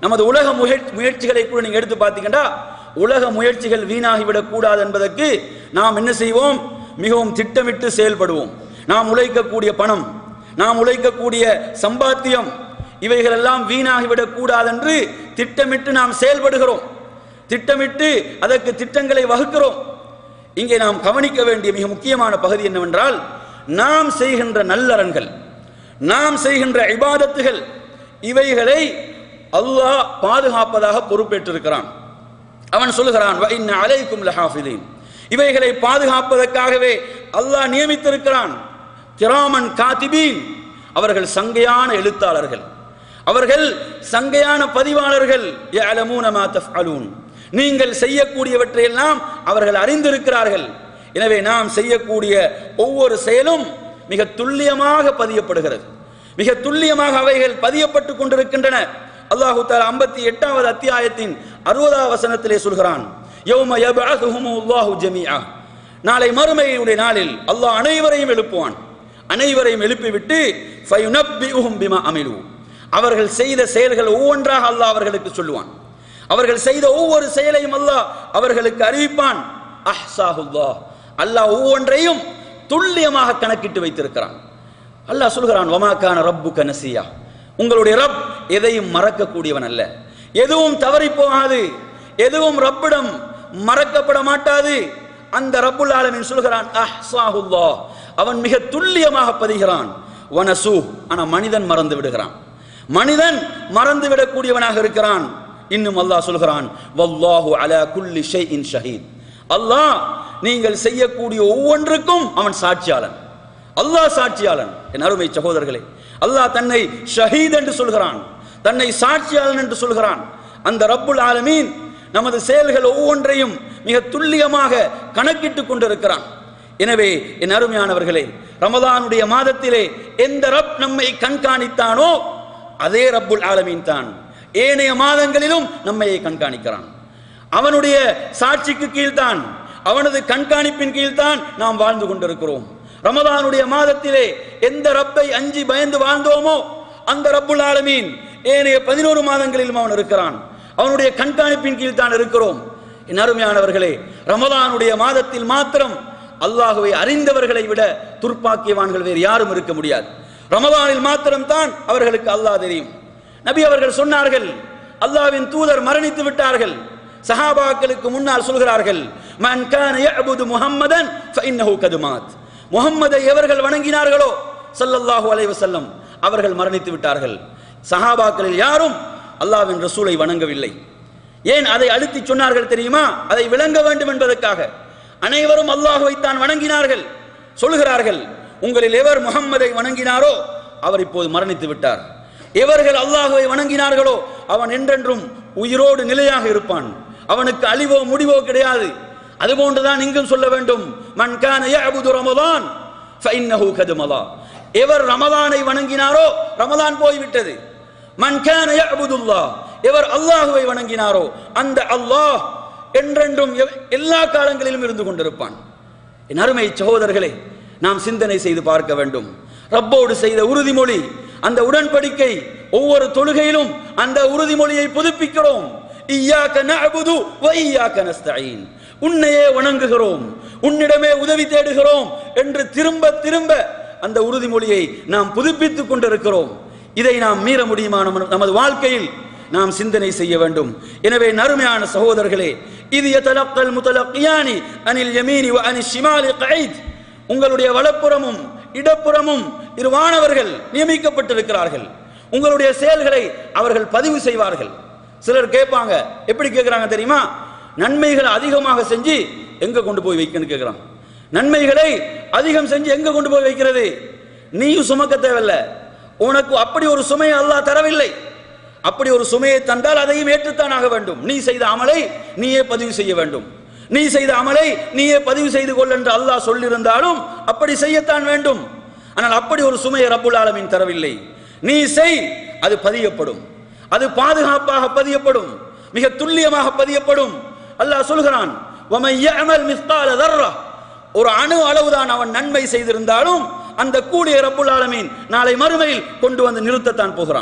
E: நமது உலக முயற்- முயற்சிகளை கூட நீங்க எடுத்து பார்த்தீங்கன்னா உலக முயற்சிகள் வீணாகிவிடக் கூடாது என்பதற்கு நாம் என்ன செய்வோம் மிகவும் திட்டமிட்டு செயல்படுவோம் நாம் உழைக்கக்கூடிய பணம் நாம் உழைக்கக்கூடிய சம்பாத்தியம் இவைகள் எல்லாம் வீணாகிவிடக் கூடாது என்று திட்டமிட்டு நாம் செயல்படுகிறோம் திட்டமிட்டு அதற்கு திட்டங்களை வகுக்கிறோம் இங்கே நாம் கவனிக்க வேண்டிய மிக முக்கியமான பகுதி என்னவென்றால் நாம் செய்கின்ற நல்லறன்கள் நாம் செய்கின்ற இபாதத்துகள் இவைகளை அல்லாஹ் பாதுகாப்பதாக பொறுப்பேற்றிருக்கிறான் அவன் சொல்லுகிறான் "வ இன்ன அலைக்கும் லஹாஃபிதீன் இவைகளை பாதுகாப்பதற்காகவே அல்லாஹ் நியமித்திருக்கிறான் கிராமன் காத்திபீன் அவர்கள் சங்கையான எழுத்தாளர்கள் அவர்கள் சங்கையான பதிவாளர்கள் யஅலமூன மா தஃஅலூன் நீங்கள் செய்யக்கூடியவற்றையெல்லாம் அவர்கள் அறிந்திருக்கிறார்கள் எனவே நாம் செய்யக்கூடிய ஒவ்வொரு செயலும் மிக துல்லியமாக பதியப்படுகிறது மிக துல்லியமாக அவைகள் பதியப்பட்டுக் கொண்டிருக்கின்றன அல்லாஹு தாலா ஐம்பத்தி எட்டாவது அத்தியாயத்தின் அறுபதாவது வசனத்திலே சொல்கிறான் யௌம யபஅதுஹுமுல்லாஹு ஜமீஆ நாளை மறுமையுடைய நாளில் அல்லாஹ் அனைவரையும் எழுப்புவான் அனைவரையும் எழுப்பிவிட்டு ஃபயுனப்பிஉஹும் பிமா அமிலு அவர்கள் செய்த செயல்கள் ஒவ்வொன்றாக அல்லாஹ் அவர்களுக்கு சொல்லுவான் அவர்கள் செய்த ஒவ்வொரு செயலையும் அல்லாஹ் அவர்களுக்கு அறிவிப்பான் அஹ்சாஹுல்லாஹ் அல்லாஹ் ஒவ்வொன்றையும் துல்லியமாக கணக்கிட்டு வைத்திருக்கிறான் அல்லாஹ் சொல்கிறான் வமாக்கான ரப்பு கனசியா உங்களுடைய ரப் எதையும் மறக்கக்கூடியவன் அல்ல எதுவும் தவறி போகாது எதுவும் ரப்பிடம் மறக்கப்பட மாட்டாது அந்த ரப்புல் ஆலமீன் சொல்கிறான் அஹ்சாஹுல்லாஹ் அவன் மிக துல்லியமாக பதிகிறான் வனசு ஆனா மனிதன் மறந்து விடுகிறான் மனிதன் மறந்து விடக்கூடியவனாக இருக்கிறான் இன்னும் அல்லாஹ் சொல்கிறான் வல்லாஹு அலா குல்லி ஷைஇன் ஷஹீத் அல்லாஹ் நீங்கள் செய்யக்கூடிய ஒவ்வொன்றுக்கும் அவன் சாட்சியாளன் அல்லாஹ் சாட்சியாளன் என் அருமை சகோதரர்களே அல்லாஹ் தன்னை ஷஹீத் என்று சொல்கிறான் தன்னை சாட்சியாளன் என்று சொல்கிறான் அந்த ரப்புல் ஆலமீன் நமது செயல்கள் ஒவ்வொன்றையும் மிக துல்லியமாக கணக்கிட்டுக் கொண்டிருக்கிறான் எனவே என் அருமையானவர்களே ரமதானுடைய மாதத்திலே எந்த ரப் நம்மை கண்காணித்தானோ அதே ரப்புல் ஆலமீன் தான் ஏனைய மாதங்களிலும் நம்மை கண்காணிக்கிறான் அவனுடைய சாட்சிக்கு கீழ்தான் அவனது கண்காணிப்பின் கீழ்தான் நாம் வாழ்ந்து கொண்டிருக்கிறோம் ரமதானுடைய மாதத்திலே எந்த ரப்பை அஞ்சி பயந்து வாழ்ந்தோமோ அந்த ரப்புல் ஆலமீன் ஏனைய பதினோரு மாதங்களிலும் அவன் இருக்கிறான் அவனுடைய கண்காணிப்பின் கீழ் தான் இருக்கிறோம் என் அருமையானவர்களே ரமதானுடைய மாதத்தில் மாத்திரம் அல்லாஹுவை அறிந்தவர்களை விட துர்ப்பாக்கியவான்கள் வேறு யாரும் இருக்க முடியாது ரமதானில் மாத்திரம் தான் அவர்களுக்கு அல்லாஹ் தெரியும் நபி அவர்கள் சொன்னார்கள் அல்லாஹ்வின் தூதர் மரணித்து விட்டார்கள் சஹாபாக்களுக்கு முன்னால் சொல்கிறார்கள் மன் கான யஅபுது முஹம்மதன் ஃபஇன்னஹு கத் மாத் முஹம்மதை எவர்கள் வணங்கினார்களோ ஸல்லல்லாஹு அலைஹி வஸல்லம் அவர்கள் மரணித்து விட்டார்கள் சஹாபாக்களில் யாரும் அல்லாஹ்வின் ரசூலை வணங்கவில்லை ஏன் அதை அழுத்தி சொன்னார்கள் தெரியுமா அதை விளங்க வேண்டும் என்பதற்காக அனைவரும் அல்லாஹுவை தான் வணங்கினார்கள் சொல்கிறார்கள் உங்களில் எவர் முகம்மதை வணங்கினாரோ அவர் இப்போது மரணித்து விட்டார் எவர்கள் அல்லாஹுவை வணங்கினார்களோ அவன் என்றென்றும் உயிரோடு நிலையாக இருப்பான் அவனுக்கு அழிவோ முடிவோ கிடையாது அதுபோன்றுதான் இங்கும் சொல்ல வேண்டும் மன் கான யஅபுது ரமதான் ஃபஇன்னஹு கத் மலா எவர் ரமலானை வணங்கினாரோ ரமலான் போய்விட்டது மன் கான யஅபுதுல்லாஹ் எவர் அல்லாஹுவை வணங்கினாரோ அந்த அல்லாஹ் என்றென்றும் எவ்- எல்லா காலங்களிலும் இருந்து கொண்டிருப்பான் என் அருமை சகோதரர்களே நாம் சிந்தனை செய்து பார்க்க வேண்டும் ரப்போடு செய்த உறுதிமொழி அந்த உடன்படிக்கை ஒவ்வொரு தொழுகையிலும் அந்த உறுதிமொழியை புதுப்பிக்கிறோம் இய்யாக்க நஅபுது வ இய்யாக்க நஸ்தஈன் உன்னையே வணங்குகிறோம் உன்னிடமே உதவி தேடுகிறோம் என்று திரும்ப திரும்ப அந்த உறுதிமொழியை நாம் புதுப்பித்துக் கொண்டிருக்கிறோம் இதை நாம் மீற முடியுமா நம்ம- நமது வாழ்க்கையில் நாம் சிந்தனை செய்ய வேண்டும் எனவே நறுமையான சகோதரர்களே இது யதலக்கல் முதலக்கியானி அனில் யமீனி வ அனில் ஷிமாலி கঈத் உங்களுடைய வலப்புறமும் இடப்புறமும் இரு வானவர்கள் நியமிக்கப்பட்டிருக்கிறார்கள் உங்களுடைய செயல்களை அவர்கள் பதிவு செய்வார்கள் சிலர் கேட்பாங்க எப்படி கேட்குறாங்க தெரியுமா நன்மைகளை அதிகமாக செஞ்சு எங்க கொண்டு போய் வைக்கன்னு கேட்குறாங்க நன்மைகளை அதிகம் செஞ்சு எங்க கொண்டு போய் வைக்கிறது நீயும் சுமக்க தேவையில்ல உனக்கு அப்படி ஒரு சுமையை அல்லாஹ் தரவில்லை அப்படி ஒரு சுமையை தந்தால் அதையும் ஏற்றுத்தான் ஆக வேண்டும் நீ செய்த அமலை நீயே பதிவு செய்ய வேண்டும் நீ செய்த அமலை நீயே பதிவு செய்து கொள் என்று அல்லாஹ் சொல்லியிருந்தாலும் அப்படி செய்யத்தான் வேண்டும் ஆனால் அப்படி ஒரு சுமையை ரப்புல் ஆலமீன் தரவில்லை நீ செய் அது பதியப்படும் அது பாதுகாப்பாக பதியப்படும் மிக துல்லியமாக பதியப்படும் அல்லாஹ் சொல்கிறான் "வமன் யஅமல் மிஸ்கால தர்ரா" ஒரு அணு அளவுதான் அவன் நன்மை செய்திருந்தாலும் அந்த கூலிய ரப்புல் ஆலமீன் நாளை மறுமையில் கொண்டு வந்து நிறுத்தத்தான் போகிறான்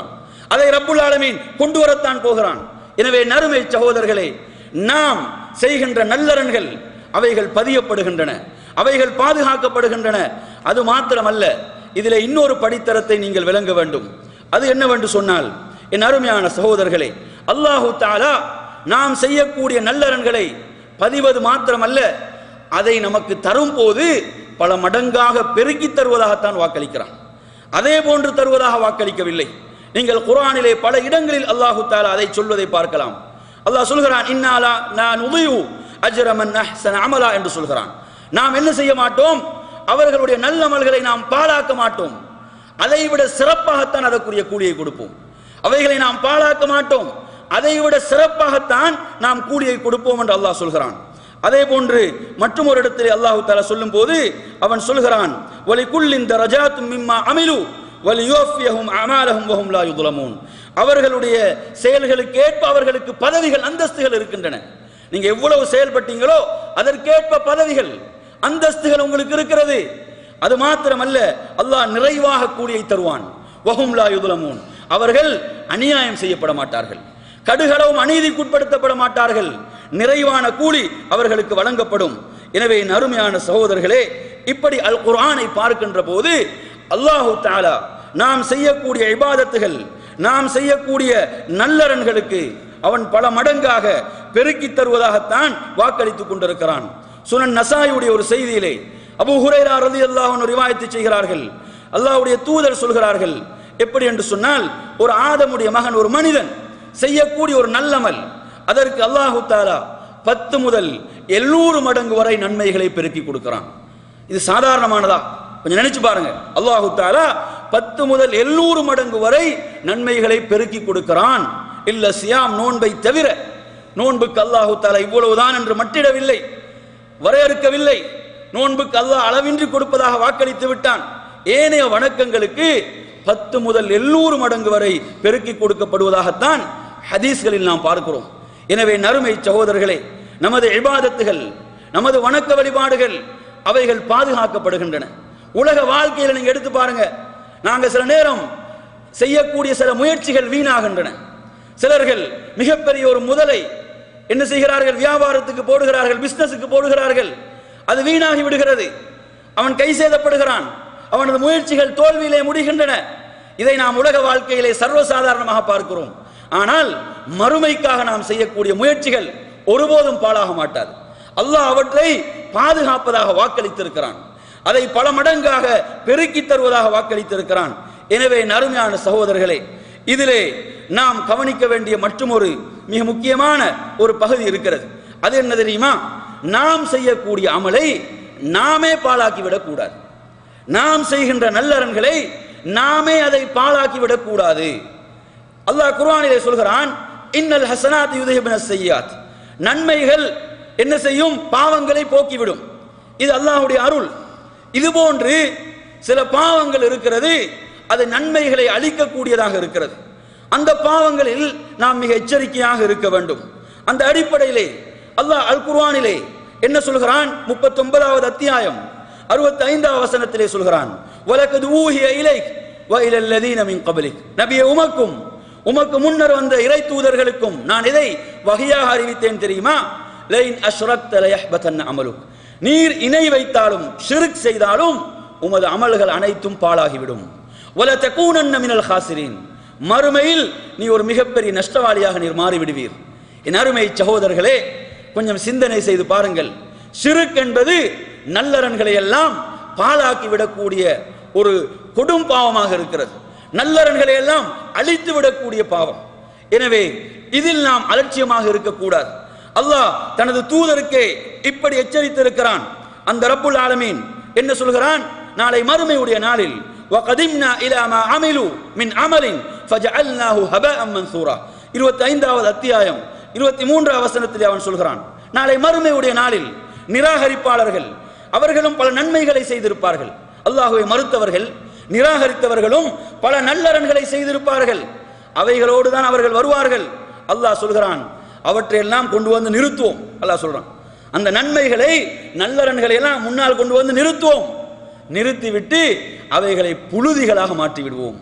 E: அதை ரப்புல் ஆலமீன் கொண்டு வரத்தான் போகிறான் எனவே நறுமை சகோதரர்களே நாம் செய்கின்ற நல்லறன்கள் அவைகள் பதியப்படுகின்றன அவைகள் பாதுகாக்கப்படுகின்றன அது மாத்திரமல்ல இதிலே இன்னொரு படித்தரத்தை நீங்கள் விளங்க வேண்டும் அது என்னவென்று சொன்னால் என் அருமையான சகோதரர்களே அல்லாஹு தாலா நாம் செய்யக்கூடிய நல்லறன்களை பதிவது மாத்திரமல்ல அதை நமக்கு தரும் போது பல மடங்காக பெருக்கி தருவதாகத்தான் வாக்களிக்கிறான் அதே போன்று தருவதாக வாக்களிக்கவில்லை நீங்கள் குர்ஆனிலே பல இடங்களில் அல்லாஹு தாலா அதை சொல்வதை பார்க்கலாம் அல்லாஹ் சொல்கிறான் இன்னாலா நான் உதயு அஜ்ரமன் அஹ்சன அமலா என்று சொல்கிறான் நாம் என்ன செய்ய மாட்டோம் அவர்களுடைய நல்லமல்களை நாம் பாழாக்க மாட்டோம் அதைவிட சிறப்பாகத்தான் அதற்குரிய கூலியை கொடுப்போம் அவைகளை நாம் பாழாக்க மாட்டோம் அதைவிட சிறப்பாகத்தான் நாம் கூலியை கொடுப்போம் என்று அல்லாஹ் சொல்கிறான் அதே போன்று மற்றும் ஒரு இடத்தில் அல்லாஹு தாலா சொல்லும் போது அவன் சொல்கிறான் ஒலி குல்லின் ரஜாத்தும் மிம்மா அமிலு வலி யோஃபியஹும் அமாலஹும் வஹும் லா யுதுலமூன் அவர்களுடைய செயல்களுக்கு ஏற்ப அவர்களுக்கு பதவிகள் அந்தஸ்துகள் இருக்கின்றன நீங்க எவ்வளவு செயல்பட்டீங்களோ அதற்கேற்ப பதவிகள் அந்தஸ்துகள் உங்களுக்கு இருக்கிறது அது மாத்திரமல்ல அல்லாஹ் நிறைவாக கூலியை தருவான் வஹும் லா யுதுலமூன் அவர்கள் அநியாயம் செய்யப்பட மாட்டார்கள் கடுகளவும் அநீதிக்குட்படுத்தப்பட மாட்டார்கள் நிறைவான கூலி அவர்களுக்கு வழங்கப்படும் எனவே என் அருமையான சகோதரர்களே இப்படி அல் குர்ஆனை பார்க்கின்ற போது அல்லாஹு தாலா நாம் செய்யக்கூடிய இபாதத்துகள் நாம் செய்யக்கூடிய நல்லறன்களுக்கு அவன் பல மடங்காக பெருக்கி தருவதாகத்தான் வாக்களித்துக் கொண்டிருக்கிறான் சுனன் நசாயுடைய ஒரு செய்தியிலே அபு ஹுரைரா ரதி அல்லாஹ் ரிவாயத்து செய்கிறார்கள் அல்லாஹ்வுடைய தூதர் சொல்கிறார்கள் எப்படி என்று சொன்னால் ஒரு ஆதமுடைய மகன் ஒரு மனிதன் செய்யக்கூடிய ஒரு நல்லமல் அதற்கு அல்லாஹு தாலா பத்து முதல் எல்லூறு மடங்கு வரை நன்மைகளை பெருக்கி கொடுக்கிறான் இது சாதாரணமானதா கொஞ்சம் நினைச்சு பாருங்க அல்லாஹு தாலா பத்து முதல் எல்லூறு மடங்கு வரை நன்மைகளை பெருக்கி கொடுக்கிறான் இல்ல சியாம் நோன்பை தவிர நோன்புக்கு அல்லாஹு தாலா இவ்வளவுதான் என்று மட்டிடவில்லை வரையறுக்கவில்லை நோன்புக்கு அல்லாஹ் அளவின்றி கொடுப்பதாக வாக்களித்து விட்டான் ஏனைய வணக்கங்களுக்கு பத்து முதல் எல்லூறு மடங்கு வரை பெருக்கி கொடுக்கப்படுவதாகத்தான் ஹதீஸ்களில் நாம் பார்க்கிறோம் எனவே நறுமை சகோதரர்களே நமது இபாதத்துகள் நமது வணக்க வழிபாடுகள் அவைகள் பாதுகாக்கப்படுகின்றன உலக வாழ்க்கையில் நீங்க எடுத்து பாருங்க நாங்க சில நேரம் செய்யக்கூடிய சில முயற்சிகள் வீணாகின்றன சிலர்கள் மிகப்பெரிய ஒரு முதலை என்ன செய்கிறார்கள் வியாபாரத்துக்கு போடுகிறார்கள் பிசினஸுக்கு போடுகிறார்கள் அது வீணாகி விடுகிறது அவன் கை சேதப்படுகிறான் அவனது முயற்சிகள் தோல்வியிலே முடிகின்றன இதை நாம் உலக வாழ்க்கையிலே சர்வசாதாரணமாக பார்க்கிறோம் ஆனால் மறுமைக்காக நாம் செய்யக்கூடிய முயற்சிகள் ஒருபோதும் பாழாக மாட்டாது அல்லாஹ் அவற்றை பாதுகாப்பதாக வாக்களித்திருக்கிறான் அதை பல மடங்காக பெருக்கி தருவதாக வாக்களித்திருக்கிறான் எனவே நறுமையான சகோதரர்களே இதிலே நாம் கவனிக்க வேண்டிய மற்றும் ஒரு மிக முக்கியமான ஒரு பகுதி இருக்கிறது அது என்ன தெரியுமா நாம் செய்யக்கூடிய அமலை நாமே பாழாக்கி விடக்கூடாது நாம் செய்கின்ற நல்லறன்களை நாமே அதை பாழாக்கி விடக்கூடாது அல்லாஹ் குர்ஆனிலே சொல்கிறான் இன்னல் ஹசனாத் யுதஹிபன செய்யாத் நன்மைகள் என்ன செய்யும் பாவங்களை போக்கிவிடும் இது அல்லாஹ்வுடைய அருள் இது போன்று சில பாவங்கள் இருக்கிறது அது நன்மைகளை அழிக்கக்கூடியதாக இருக்கிறது அந்த பாவங்களில் நாம் மிக எச்சரிக்கையாக இருக்க வேண்டும் அந்த அடிப்படையிலே அல்லாஹ் அல் குர்ஆனிலே என்ன சொல்கிறான் முப்பத்தொன்பதாவது அத்தியாயம் அறுபத்தி ஐந்தாவது வசனத்திலே சொல்கிறான் வலக்கது ஊஹிய இலைக் வயல் அல்லதீன மின் கபலிக் நபியே உமக்கும் உமக்கு முன்னர் வந்த இறை தூதர்களுக்கும் நான் இதை வகையாக அறிவித்தேன் தெரியுமா லைன் அஷ்ரத் லயஹ்பதன் அமலுக் நீர் இணை வைத்தாலும் ஷிர்க் செய்தாலும் உமது அமல்கள் அனைத்தும் பாழாகிவிடும் வல தகூனன்ன மினல் ஹாசிரின் மறுமையில் நீ ஒரு மிகப்பெரிய நஷ்டவாளியாக நீர் மாறிவிடுவீர் என் அருமை சகோதரர்களே கொஞ்சம் சிந்தனை செய்து பாருங்கள் ஷிருக் என்பது நல்லறன்களை எல்லாம் பாழாக்கி விடக்கூடிய ஒரு கொடும் பாவமாக இருக்கிறது நல்லறன்களை எல்லாம் அழித்து விடக்கூடிய பாவம் எனவே இதில் நாம் அலட்சியமாக இருக்கக்கூடாது அல்லாஹ் தனது தூதருக்கே இப்படி எச்சரித்திருக்கிறான் அந்த ரப்புல் ஆலமீன் என்ன சொல்கிறான் நாளை மறுமையுடைய நாளில் وقدمنا الى ما عملوا من عمل فجعلناه هباء منثورا 25வது அத்தியாயம் 23வது வசனத்தில் அவன் சொல்கிறான் நாளை மறுமையுடைய நாளில் நிராகரிப்பாளர்கள் அவர்களும் பல நன்மைகளை செய்திருப்பார்கள் அல்லாஹுவை மறுத்தவர்கள் நிராகரித்தவர்களும் பல நல்லறன்களை செய்திருப்பார்கள் அவைகளோடு தான் அவர்கள் வருவார்கள் அல்லாஹ் சொல்கிறான் அவற்றையெல்லாம் கொண்டு வந்து நிறுத்துவோம் அல்லாஹ் சொல்றான் அந்த நன்மைகளை நல்லறன்களை எல்லாம் முன்னால் கொண்டு வந்து நிறுத்துவோம் நிறுத்திவிட்டு அவைகளை புழுதிகளாக மாற்றி விடுவோம்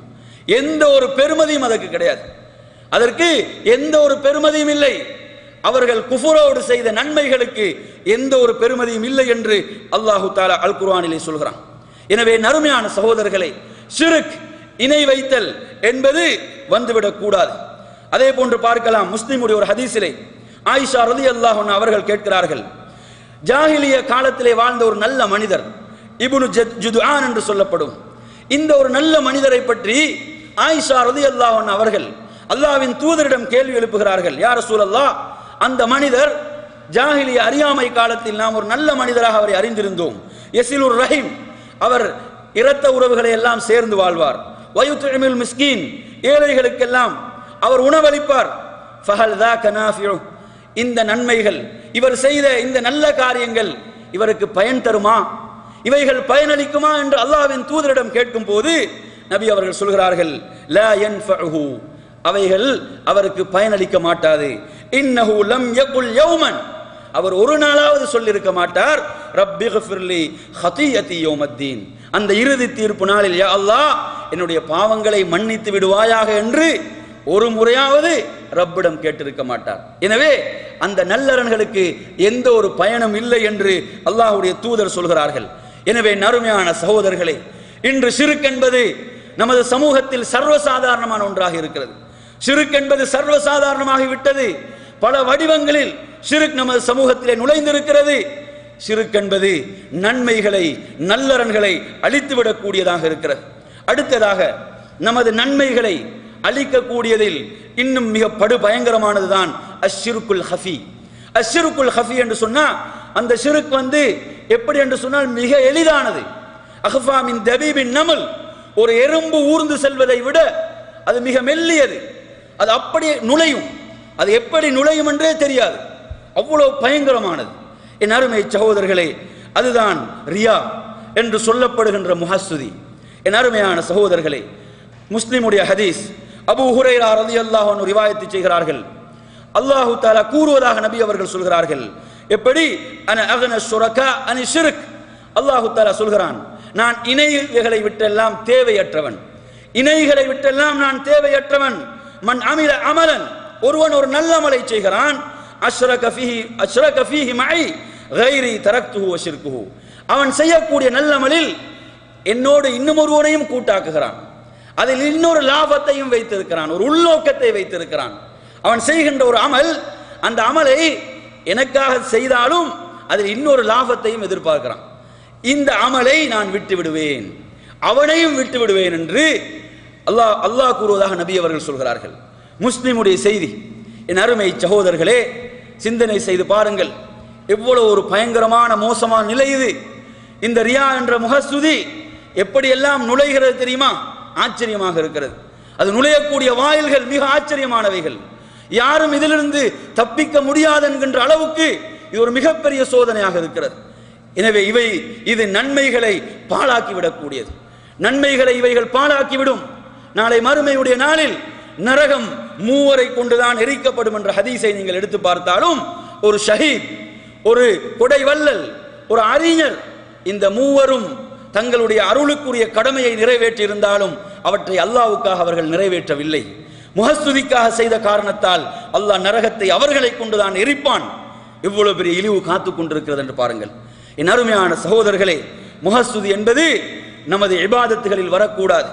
E: எந்த ஒரு பெருமதியும் அதற்கு கிடையாது அதற்கு எந்த ஒரு பெருமதியும் இல்லை அவர்கள் குஃபுரோடு செய்த நன்மைகளுக்கு எந்த ஒரு பெருமதியும் இல்லை என்று அல்லாஹு தாலா அல் குர்ஆனிலே சொல்கிறான் எனவே நறுமையான சகோதரர்களை ஷிருக் இணை வைத்தல் என்பது வந்துவிடக் கூடாது அதே போன்று பார்க்கலாம் முஸ்லிமுடைய ஒரு ஹதீஸிலே ஆயிஷா ரலி அல்லாஹ் அவர்கள் கேட்கிறார்கள் ஜாஹிலிய காலத்திலே வாழ்ந்த ஒரு நல்ல மனிதர் இப்னு ஜத்- ஜுதுஆன் என்று சொல்லப்படும் இந்த ஒரு நல்ல மனிதரை பற்றி ஆயிஷா ரதி அல்லாஹ் அவர்கள் அல்லாஹ்வின் தூதரிடம் கேள்வி எழுப்புகிறார்கள் யார் ரசூலல்லாஹ் அந்த மனிதர் ஜாஹிலிய அறியாமை காலத்தில் நாம் ஒரு நல்ல மனிதராக அவரை அறிந்திருந்தோம் எசிலுர் ரஹீம் அவர் இரத்த உறவுகளை எல்லாம் சேர்ந்து வாழ்வார் வயுத்துமில் மிஸ்கீன் ஏழைகளுக்கெல்லாம் அவர் உணவளிப்பார் ஃபஹல் தாக்க நாஃபியு இந்த நன்மைகள் இவர் செய்த இந்த நல்ல காரியங்கள் இவருக்கு பயன் தருமா இவைகள் பயனளிக்குமா என்று அல்லாஹ்வின் தூதரிடம் கேட்கும் போது நபி அவர்கள் சொல்கிறார்கள் லா யன்ஃபஉஹு அவைகள் அவருக்கு பயனளிக்க மாட்டாது இன்னஹு லம் யகுல் யௌமன் அவர் ஒரு நாளாவது சொல்லியிருக்க மாட்டார் ரப்பி ஃபிர்லி ஹதியதி யௌமத்தீன் அந்த இறுதி தீர்ப்பு நாளில் யா அல்லாஹ் என்னுடைய பாவங்களை மன்னித்து விடுவாயாக என்று ஒரு முறையாவது ரப்பிடம் கேட்டிருக்க மாட்டார் எனவே அந்த நல்லறன்களுக்கு எந்த ஒரு பயனும் இல்லை என்று அல்லாஹ்வுடைய தூதர் சொல்கிறார்கள் எனவே நறுமையான சகோதரர்களே இன்று சிறுக் என்பது நமது சமூகத்தில் சர்வசாதாரணமான ஒன்றாக இருக்கிறது சிறுக் என்பது சர்வசாதாரணமாகி விட்டது பல வடிவங்களில் சிறுக் நமது சமூகத்திலே நுழைந்திருக்கிறது சிறுக் என்பது நன்மைகளை நல்லறன்களை அழித்துவிடக்கூடியதாக இருக்கிறது அடுத்ததாக நமது நன்மைகளை அழிக்கக்கூடியதில் இன்னும் மிக படு பயங்கரமானதுதான் அஷ்ஷிருக்குல் ஹஃபி அஷ்ஷிருக்குல் ஹஃபி என்று சொன்னா அந்த ஷிருக் வந்து எப்படி என்று சொன்னால் மிக எளிதானது அஹ்ஃபா மின் தபீபின் நமல் ஒரு எறும்பு ஊர்ந்து செல்வதை விட அது மிக மெல்லியது அது அப்படியே நுழையும் அது எப்படி நுழையும் என்றே தெரியாது அவ்வளவு பயங்கரமானது என் அருமை சகோதரர்களே அதுதான் ரியா என்று சொல்லப்படுகின்ற முஹஸ்ஸுதி என் அருமையான சகோதரர்களே முஸ்லிமுடைய ஹதீஸ் அபூ ஹுரைரா ரலியல்லாஹு அன்ஹு ரிவாயத்து செய்கிறார்கள் அல்லாஹு தஆலா கூறுவதாக நபி அவர்கள் சொல்கிறார்கள் எப்படி அன அகன ஷுரகா அனி ஷிர்க் அல்லாஹு தஆலா சொல்கிறான் நான் இணைகளை விட்டெல்லாம் தேவையற்றவன் இணைகளை விட்டெல்லாம் நான் தேவையற்றவன் மன் அமில அமலன் ஒருவன் ஒரு நல்ல அமலை செய்கிறான் அஷ்ரக ஃபீஹி அஷ்ரக ஃபீஹி மஐ கைரி தரக்துஹு வ ஷிர்குஹு அவன் செய்யக்கூடிய நல்லமலில் என்னோடு இன்னும் ஒருவனையும் கூட்டாக்குகிறான் அதில் இன்னொரு லாபத்தையும் வைத்திருக்கிறான் ஒரு உள்நோக்கத்தை வைத்திருக்கிறான் அவன் செய்கின்ற ஒரு அமல் அந்த அமலை எனக்காக செய்தாலும் அதில் இன்னொரு லாபத்தையும் எதிர்பார்க்கிறான் இந்த அமலை நான் விட்டு விடுவேன் அவனையும் விட்டு விடுவேன் என்று அல்லாஹ் அல்லாஹ் கூறுவதாக நபி அவர்கள் சொல்கிறார்கள் முஸ்லிமுடைய செய்தி என் அருமை சகோதரர்களே சிந்தனை செய்து பாருங்கள் எவ்வளவு ஒரு பயங்கரமான மோசமான நிலை இது இந்த ரியா என்ற முகஸ்துதி எப்படியெல்லாம் நுழைகிறது தெரியுமா ஆச்சரியமாக இருக்கிறது அது நுழையக்கூடிய வாயில்கள் மிக ஆச்சரியமானவைகள் யாரும் இதிலிருந்து தப்பிக்க முடியாது என்கின்ற அளவுக்கு இது ஒரு மிகப்பெரிய சோதனையாக இருக்கிறது எனவே இவை இது நன்மைகளை பாழாக்கி விடக்கூடியது நன்மைகளை இவைகள் பாழாக்கிவிடும் நாளை மறுமையுடைய நாளில் நரகம் மூவரை கொண்டுதான் எரிக்கப்படும் என்ற ஹதீஸை நீங்கள் எடுத்து பார்த்தாலும் ஒரு ஷஹீத் ஒரு கொடை வள்ளல் ஒரு அறிஞர் இந்த மூவரும் தங்களுடைய அருளுக்குரிய கடமையை நிறைவேற்றி இருந்தாலும் அவற்றை அல்லாவுக்காக அவர்கள் நிறைவேற்றவில்லை முகஸ்துதிக்காக செய்த காரணத்தால் அல்லாஹ் நரகத்தை அவர்களை கொண்டுதான் எரிப்பான் இவ்வளவு பெரிய இழிவு காத்துக் கொண்டிருக்கிறது என்று பாருங்கள் என் அருமையான சகோதரர்களே முகஸ்துதி என்பது நமது இபாதத்துகளில் வரக்கூடாது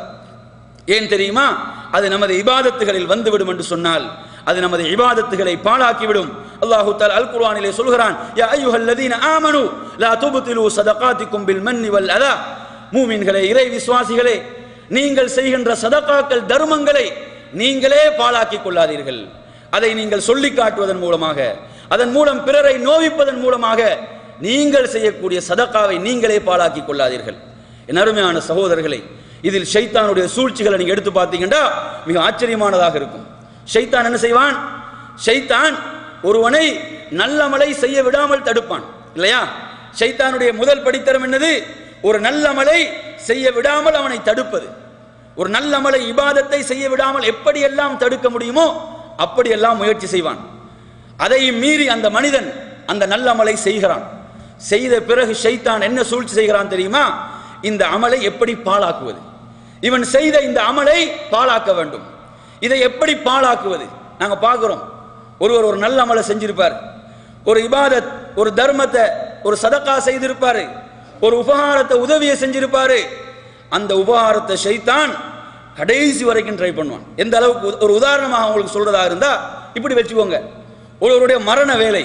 E: ஏன் தெரியுமா அது நமது இபாதத்துகளில் வந்துவிடும் என்று சொன்னால் அது நமது இபாதத்துகளை பாழாக்கிவிடும் அல்லாஹு தஆலா அல் குர்ஆனிலே சொல்கிறான் யா அய்யுஹல்லதீன ஆமனு லா துப்திலு சதகாத்திக்கும் பில் மன்னி வல் அதா மூமின்களே இறை விசுவாசிகளே நீங்கள் செய்கின்ற சதகாக்கள் தர்மங்களை நீங்களே பாழாக்கிக் கொள்ளாதீர்கள் அதை நீங்கள் சொல்லி காட்டுவதன் மூலமாக அதன் மூலம் பிறரை நோவிப்பதன் மூலமாக நீங்கள் செய்யக்கூடிய சதகாவை நீங்களே பாழாக்கிக் கொள்ளாதீர்கள் என் அருமையான சகோதரர்களே இதில் ஷைத்தானுடைய சூழ்ச்சிகளை நீங்க எடுத்து பார்த்தீங்கன்னா மிக ஆச்சரியமானதாக இருக்கும் ஷைத்தான் என்ன செய்வான் ஷைத்தான் ஒருவனை நல்லமலை செய்ய விடாமல் தடுப்பான் இல்லையா ஷைத்தானுடைய முதல் படித்தரம் என்னது ஒரு நல்லமலை செய்ய விடாமல் அவனை தடுப்பது ஒரு நல்லமலை இபாதத்தை செய்ய விடாமல் எப்படியெல்லாம் தடுக்க முடியுமோ அப்படியெல்லாம் முயற்சி செய்வான் அதையும் மீறி அந்த மனிதன் அந்த நல்ல அமலை செய்கிறான் செய்த பிறகு ஷைத்தான் என்ன சூழ்ச்சி செய்கிறான் தெரியுமா இந்த அமலை எப்படி பாழாக்குவது இவன் செய்த இந்த அமலை பாழாக்க வேண்டும் இதை எப்படி பாழாக்குவது நாங்க பார்க்கிறோம் ஒருவர் ஒரு நல்ல அமலை செஞ்சிருப்பார் ஒரு இபாதத் ஒரு தர்மத்தை ஒரு சதக்கா செய்திருப்பாரு ஒரு உபகாரத்தை உதவியை செஞ்சிருப்பாரு அந்த உபகாரத்தை ஷைத்தான் கடைசி வரைக்கும் ட்ரை பண்ணுவான் எந்த அளவுக்கு உத- ஒரு உதாரணமாக உங்களுக்கு சொல்றதா இருந்தா இப்படி வச்சுக்கோங்க ஒருவருடைய மரண வேலை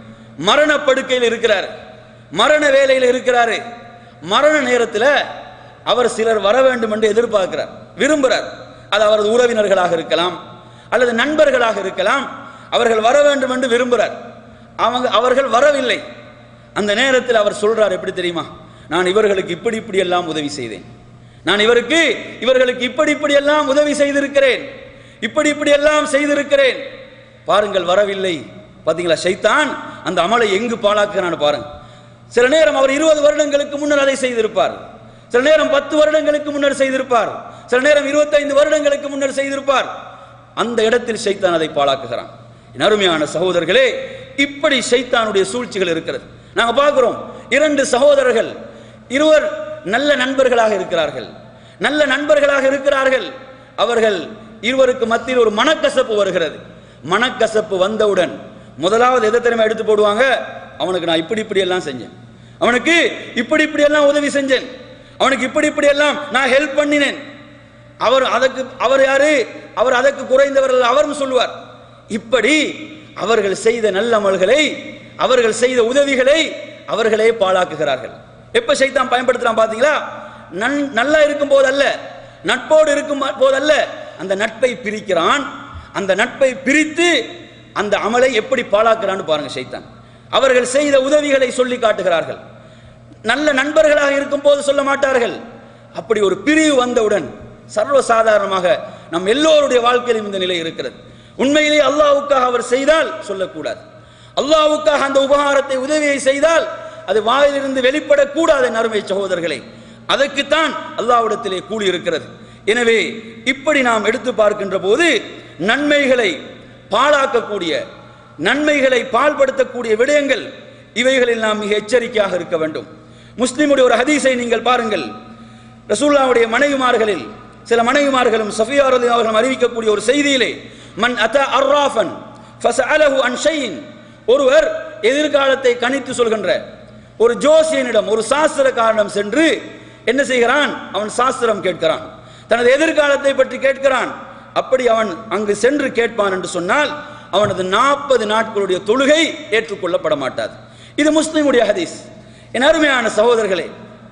E: மரண படுக்கையில் இருக்கிறார் மரண வேலையில் இருக்கிறாரு மரண நேரத்தில் அவர் சிலர் வர வேண்டும் என்று எதிர்பார்க்கிறார் விரும்புகிறார் அது அவரது உறவினர்களாக இருக்கலாம் அல்லது நண்பர்களாக இருக்கலாம் அவர்கள் வர வேண்டும் என்று விரும்புகிறார் அவங்க அவர்கள் வரவில்லை அந்த நேரத்தில் அவர் சொல்றார் எப்படி தெரியுமா நான் இவர்களுக்கு இப்படி இப்படி எல்லாம் உதவி செய்தேன் நான் இவருக்கு இவர்களுக்கு இப்படி இப்படி எல்லாம் உதவி செய்திருக்கிறேன் இப்படி இப்படி எல்லாம் செய்திருக்கிறேன் பாருங்கள் வரவில்லை பாத்தீங்களா ஷைத்தான் அந்த அமலை எங்கு பாழாக்குறான்னு பாருங்க சில நேரம் அவர் இருபது வருடங்களுக்கு முன்னர் அதை செய்திருப்பார் சில நேரம் பத்து வருடங்களுக்கு முன்னர் செய்திருப்பார் சில நேரம் இருபத்தைந்து வருடங்களுக்கு முன்னர் செய்திருப்பார் அந்த இடத்தில் ஷைத்தான் அதை பாழாக்குகிறான் என் அருமையான சகோதரர்களே இப்படி ஷைத்தானுடைய சூழ்ச்சிகள் இருக்கிறது நாங்க பார்க்கிறோம் இரண்டு சகோதரர்கள் இருவர் நல்ல நண்பர்களாக இருக்கிறார்கள் நல்ல நண்பர்களாக இருக்கிறார்கள் அவர்கள் இருவருக்கு மத்தியில் ஒரு மனக்கசப்பு வருகிறது மனக்கசப்பு வந்தவுடன் முதலாவது எதை தெரியுமா எடுத்து போடுவாங்க அவனுக்கு நான் இப்படி இப்படி எல்லாம் செஞ்சேன் அவனுக்கு இப்படி இப்படி எல்லாம் உதவி செஞ்சேன் அவனுக்கு இப்படி இப்படி எல்லாம் நான் ஹெல்ப் பண்ணினேன் அவர் அதற்கு அவர் யாரு அவர் அதற்கு குறைந்தவர்கள் அவரும் சொல்லுவார் இப்படி அவர்கள் செய்த நல்ல அமல்களை அவர்கள் செய்த உதவிகளை அவர்களே பாழாக்குகிறார்கள் எப்ப சைத்தான் பயன்படுத்துறான் பாத்தீங்களா நன் நல்லா இருக்கும் போதல்ல நட்போடு இருக்கும் போதல்ல அந்த நட்பை பிரிக்கிறான் அந்த நட்பை பிரித்து அந்த அமலை எப்படி பாழாக்குறான்னு பாருங்க சைத்தான் அவர்கள் செய்த உதவிகளை சொல்லி காட்டுகிறார்கள் நல்ல நண்பர்களாக இருக்கும் போது சொல்ல மாட்டார்கள் அப்படி ஒரு பிரிவு வந்தவுடன் சர்வ சாதாரணமாக நம் எல்லோருடைய வாழ்க்கையிலும் இந்த நிலை இருக்கிறது உண்மையிலே அல்லாஹ்வுக்காக அவர் செய்தால் சொல்லக்கூடாது அல்லாஹ்வுக்காக அந்த உபகாரத்தை உதவியை செய்தால் அது வாயிலிருந்து வெளிப்படக்கூடாது என் அருமை சகோதரர்களே அதற்குத்தான் அல்லாஹ்விடத்திலே கூலி இருக்கிறது எனவே இப்படி நாம் எடுத்து பார்க்கின்ற போது நன்மைகளை பாழாக்கக்கூடிய நன்மைகளை பாழ்படுத்தக்கூடிய விடயங்கள் இவைகளில் நாம் மிக எச்சரிக்கையாக இருக்க வேண்டும் முஸ்லிமுடைய ஒரு ஹதீஸை நீங்கள் பாருங்கள் ரசூல்லாவுடைய மனைவிமார்களில் சில மனைவிமார்களும் சஃபியா ரலியல்லாஹு அவர்களும் அறிவிக்கக்கூடிய ஒரு செய்தியிலே மன் அத அர்ராஃபன் ஃபஸஅலஹு அன் ஷைஇன் ஒருவர் எதிர்காலத்தை கணித்து சொல்கின்ற ஒரு ஜோசியனிடம் ஒரு சாஸ்திரக்காரனிடம் சென்று என்ன செய்கிறான் அவன் சாஸ்திரம் கேட்கிறான் தனது எதிர்காலத்தை பற்றி கேட்கிறான் அப்படி அவன் அங்கு சென்று கேட்பான் என்று சொன்னால் அவனது நாற்பது நாட்களுடைய தொழுகை ஏற்றுக்கொள்ளப்பட மாட்டாது இது முஸ்லிமுடைய ஹதீஸ் என் அருமையான சகோதரர்களே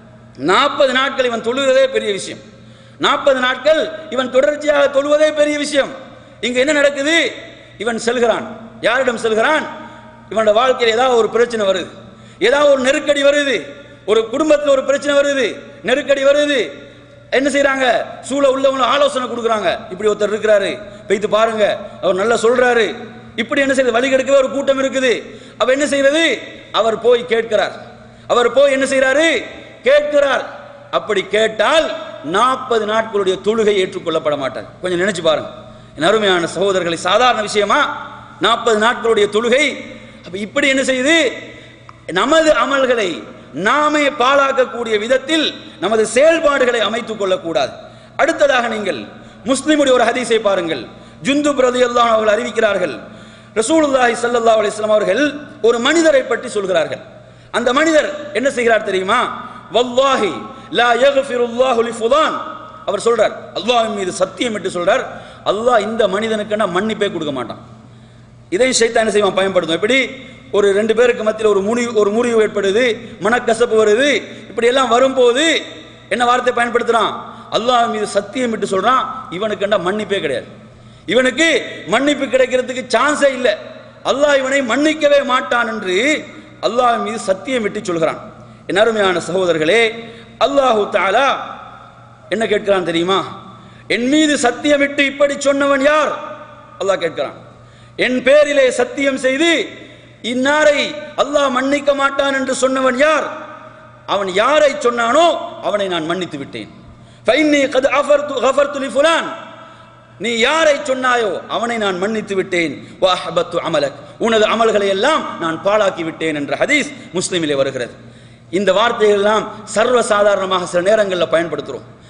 E: நாற்பது நாட்கள் இவன் தொழுகிறதே பெரிய விஷயம் நாற்பது நாட்கள் இவன் தொடர்ச்சியாக தொழுவதே பெரிய விஷயம் இங்க என்ன நடக்குது இவன் செல்கிறான் யாரிடம் செல்கிறான் இவனோட வாழ்க்கையில் ஏதாவது ஒரு பிரச்சனை வருது ஏதாவது ஒரு நெருக்கடி வருது ஒரு குடும்பத்தில் ஒரு பிரச்சனை வருது நெருக்கடி வருது என்ன செய்றாங்க சூழ உள்ளவங்க ஆலோசனை கொடுக்குறாங்க இப்படி ஒருத்தர் இருக்கிறாரு போய்த்து பாருங்க அவர் நல்லா சொல்றாரு இப்படி என்ன செய்யுது வழி கெடுக்கவே ஒரு கூட்டம் இருக்குது அப்ப என்ன செய்யறது அவர் போய் கேட்கிறார் அவர் போய் என்ன செய்றாரு கேட்கிறார் அப்படி கேட்டால் நாற்பது நாட்களுடைய தொழுகை ஏற்றுக்கொள்ளப்பட மாட்டார் கொஞ்சம் நினைச்சு பாருங்க என் அருமையான சகோதரர்களை சாதாரண விஷயமா நாற்பது நாட்களுடைய தொழுகை அப்ப இப்படி என்ன செய்யுது நமது அமல்களை நாமே பாழாக்கக்கூடிய விதத்தில் நமது செயல்பாடுகளை அமைத்துக் கொள்ளக்கூடாது அடுத்ததாக நீங்கள் முஸ்லிமுடைய ஒரு ஹதீஸை பாருங்கள் ஜுந்து பிரதியல்லான் அவர்கள் அறிவிக்கிறார்கள் ரசூலுல்லாஹி ஸல்லல்லாஹு அலைஹி வஸல்லம் அவர்கள் ஒரு மனிதரை பற்றி சொல்கிறார்கள் அந்த மனிதர் என்ன செய்கிறார் தெரியுமா வல்லாஹி லா யக்ஃபிருல்லாஹு லிஃபுலான் அவர் சொல்றார் அல்லாஹ்வின் மீது சத்தியம் என்று சொல்றார் அல்லாஹ் இந்த மனிதனுக்கு மன்னிப்பே கொடுக்க மாட்டான் இதையும் சைத்தான் என்ன செய்வான் பயன்படுத்தும் எப்படி ஒரு ரெண்டு பேருக்கு மத்தியில் ஒரு முறிவு ஒரு முறிவு ஏற்படுது மனக்கசப்பு வருது இப்படி எல்லாம் வரும்போது என்ன வார்த்தை பயன்படுத்துறான் அல்லாஹ் மீது சத்தியம் விட்டு சொல்றான் இவனுக்கு என்ன மன்னிப்பே கிடையாது இவனுக்கு மன்னிப்பு கிடைக்கிறதுக்கு சான்ஸே இல்லை அல்லாஹ் இவனை மன்னிக்கவே மாட்டான் என்று அல்லாஹ் மீது சத்தியம் விட்டு சொல்கிறான் என் அருமையான சகோதரர்களே அல்லாஹு தாலா என்ன கேட்கிறான் தெரியுமா என் மீது சத்தியமிட்டு இப்படி சொன்னவன் யார் அல்லாஹ் கேட்கிறான் என் பேரிலே சத்தியம் செய்து இன்னாரை அல்லாஹ் மன்னிக்க மாட்டான் என்று சொன்னவன் யார் அவன் யாரை சொன்னானோ அவனை நான் மன்னித்து விட்டேன் ஃபைன்னி கத் அஃபர்து கஃபர்து லிஃபுலான் நீ யாரை சொன்னாயோ அவனை நான் மன்னித்து விட்டேன் வஅஹ்பத்து அமலக் உனது அமல்களை எல்லாம் நான் பாழாக்கி விட்டேன் என்ற ஹதீஸ் முஸ்லிமிலே வருகிறது இந்த வார்த்தைகள் எல்லாம் சர்வ சாதாரணமாக சில நேரங்களில் பயன்படுத்துகிறோம்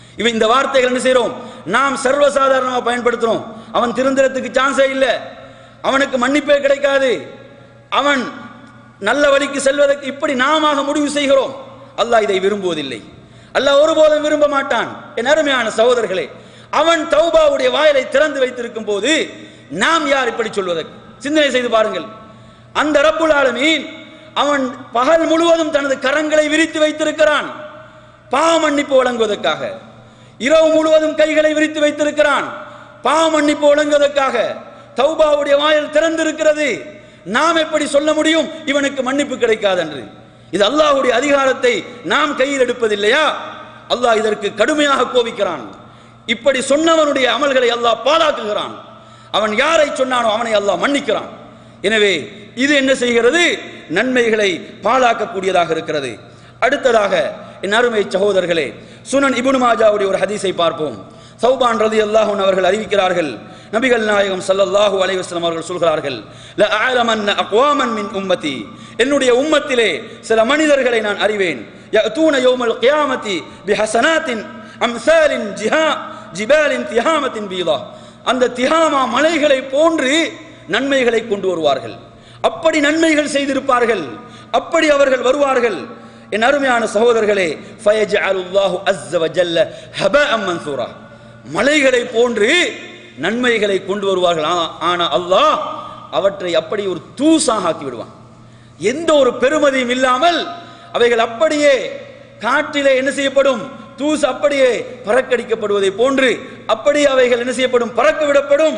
E: இவன் இந்த வார்த்தைகள் என்ன செய்றோம் நாம் சர்வசாதாரணமாக பயன்படுத்துறோம் அவன் திருந்துறதுக்கு சான்ஸே இல்லை அவனுக்கு மன்னிப்பே கிடைக்காது அவன் நல்ல வழிக்கு செல்வதற்கு இப்படி நாம முடிவு செய்கிறோம் அல்லாஹ் இதை விரும்புவதில்லை அல்லாஹ் ஒருபோதும் விரும்ப மாட்டான் என் அருமையான சகோதரர்களே அவன் தௌபாவுடைய வாயிலை திறந்து வைத்திருக்கும் போது நாம் யார் இப்படி சொல்வதற்கு சிந்தனை செய்து பாருங்கள் அந்த ரப்புல் ஆலமீன் அவன் பகல் முழுவதும் தனது கரங்களை விரித்து வைத்திருக்கிறான் பாவ மன்னிப்பு வழங்குவதற்காக இரவு முழுவதும் கைகளை விரித்து வைத்திருக்கிறான் பாவ மன்னிப்பு வழங்குவதற்காக தௌபாவுடைய வாயில் திறந்திருக்கிறது நாம் எப்படி சொல்ல முடியும் இவனுக்கு மன்னிப்பு கிடைக்காது என்று இது அல்லாஹ்வுடைய அதிகாரத்தை நாம் கையில் எடுப்பதில்லையா அல்லாஹ் இதற்கு கடுமையாக கோபிக்கிறான் இப்படி சொன்னவனுடைய அமல்களை அல்லாஹ் பாழாக்குகிறான் அவன் யாரை சொன்னானோ அவனை அல்லாஹ் மன்னிக்கிறான் எனவே இது என்ன செய்கிறது நன்மைகளை பாழாக்கக்கூடியதாக இருக்கிறது அடுத்ததாக என் அருமை சகோதரர்களே சுனன் இப்னு மாஜாவுடைய ஒரு ஹதீஸை பார்ப்போம் சௌபான் ரதி அல்லாஹூன் அவர்கள் அறிவிக்கிறார்கள் நபிகள் நாயகம் ஸல்லல்லாஹு அலைஹி வஸல்லம் அவர்கள் சொல்கிறார்கள் ல அஅலமன்ன அக்வாமன் மின் உம்மதி என்னுடைய உம்மத்திலே சில மனிதர்களை நான் அறிவேன் யஅதூன யௌமல் கியாமத்தி பிஹஸனாத்தின் அம்சாலின் ஜிஹா ஜிபாலின் திஹாமத்தின் பீதா அந்த திஹாமா மலைகளை போன்று நன்மைகளை கொண்டு வருவார்கள் அப்படி நன்மைகள் செய்திருப்பார்கள் அப்படி அவர்கள் வருவார்கள் என் அருமையான சகோதரர்களே ஃபயஜஅலுல்லாஹு அஸ்ஸ வஜல்ல ஹபஅம் மன்சூரா மலைகளை போன்று நன்மைகளை கொண்டு வருவார்கள் ஆனா- ஆனா அல்லாஹ் அவற்றை அப்படி ஒரு தூசாக ஆக்கி விடுவான் எந்த ஒரு பெருமதியும் இல்லாமல் அவைகள் அப்படியே காற்றிலே என்ன செய்யப்படும் தூசு அப்படியே பறக்கடிக்கப்படுவதை போன்று அப்படியே அவைகள் என்ன செய்யப்படும் பறக்க விடப்படும்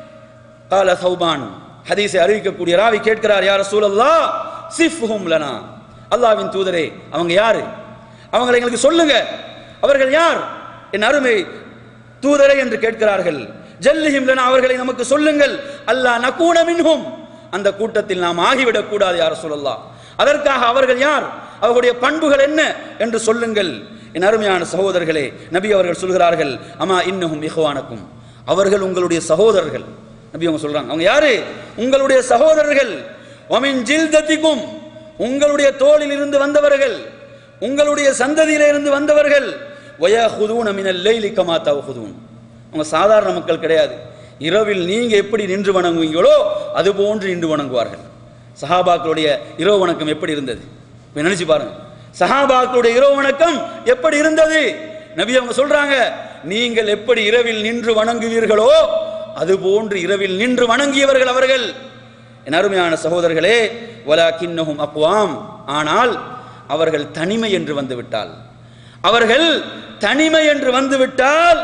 E: கால சௌபான் ஹதீஸை அறிவிக்கக்கூடிய ராவி கேட்கிறார் யார் சூழல்லா சிஃப்ஹும் லனா அல்லாவின் தூதரே அவங்க யாரு அவங்களை எங்களுக்கு சொல்லுங்க அவர்கள் யார் என் அருமை தூதரே என்று கேட்கிறார்கள் ஜல்லிஹிம் லனா அவர்களை நமக்கு சொல்லுங்கள் அல்லாஹ் நகூன மின்ஹும் அந்த கூட்டத்தில் நாம் ஆகிவிடக் கூடாது யார் சொல்லல்லா அதற்காக அவர்கள் யார் அவர்களுடைய பண்புகள் என்ன என்று சொல்லுங்கள் என் அருமையான சகோதரர்களே நபி அவர்கள் சொல்கிறார்கள் அம்மா இன்னஹும் இஹ்வானக்கும் அவர்கள் உங்களுடைய சகோதரர்கள் நபி அவங்க சொல்றாங்க அவங்க யாரு உங்களுடைய சகோதரர்கள் ஒமின் ஜில்தத்திக்கும் உங்களுடைய தோளில் இருந்து வந்தவர்கள் உங்களுடைய சந்ததியில இருந்து வந்தவர்கள் வயஹுதூன மினல் லைலி கமா தவஹுதூன் அவங்க சாதாரண மக்கள் கிடையாது இரவில் நீங்க எப்படி நின்று வணங்குவீங்களோ அது போன்று நின்று வணங்குவார்கள் சஹாபாக்களுடைய இரவு வணக்கம் எப்படி இருந்தது இப்ப நினைச்சு பாருங்க சஹாபாக்களுடைய இரவு வணக்கம் எப்படி இருந்தது நபி அவங்க சொல்றாங்க நீங்கள் எப்படி இரவில் நின்று வணங்குவீர்களோ அது போன்று இரவில் நின்று வணங்கியவர்கள் அவர்கள் என் அருமையான சகோதரர்களே வலாக்கின்னஹும் அக்வாம் ஆனால் அவர்கள் தனிமை என்று வந்து விட்டால் அவர்கள் தனிமை என்று வந்து விட்டால்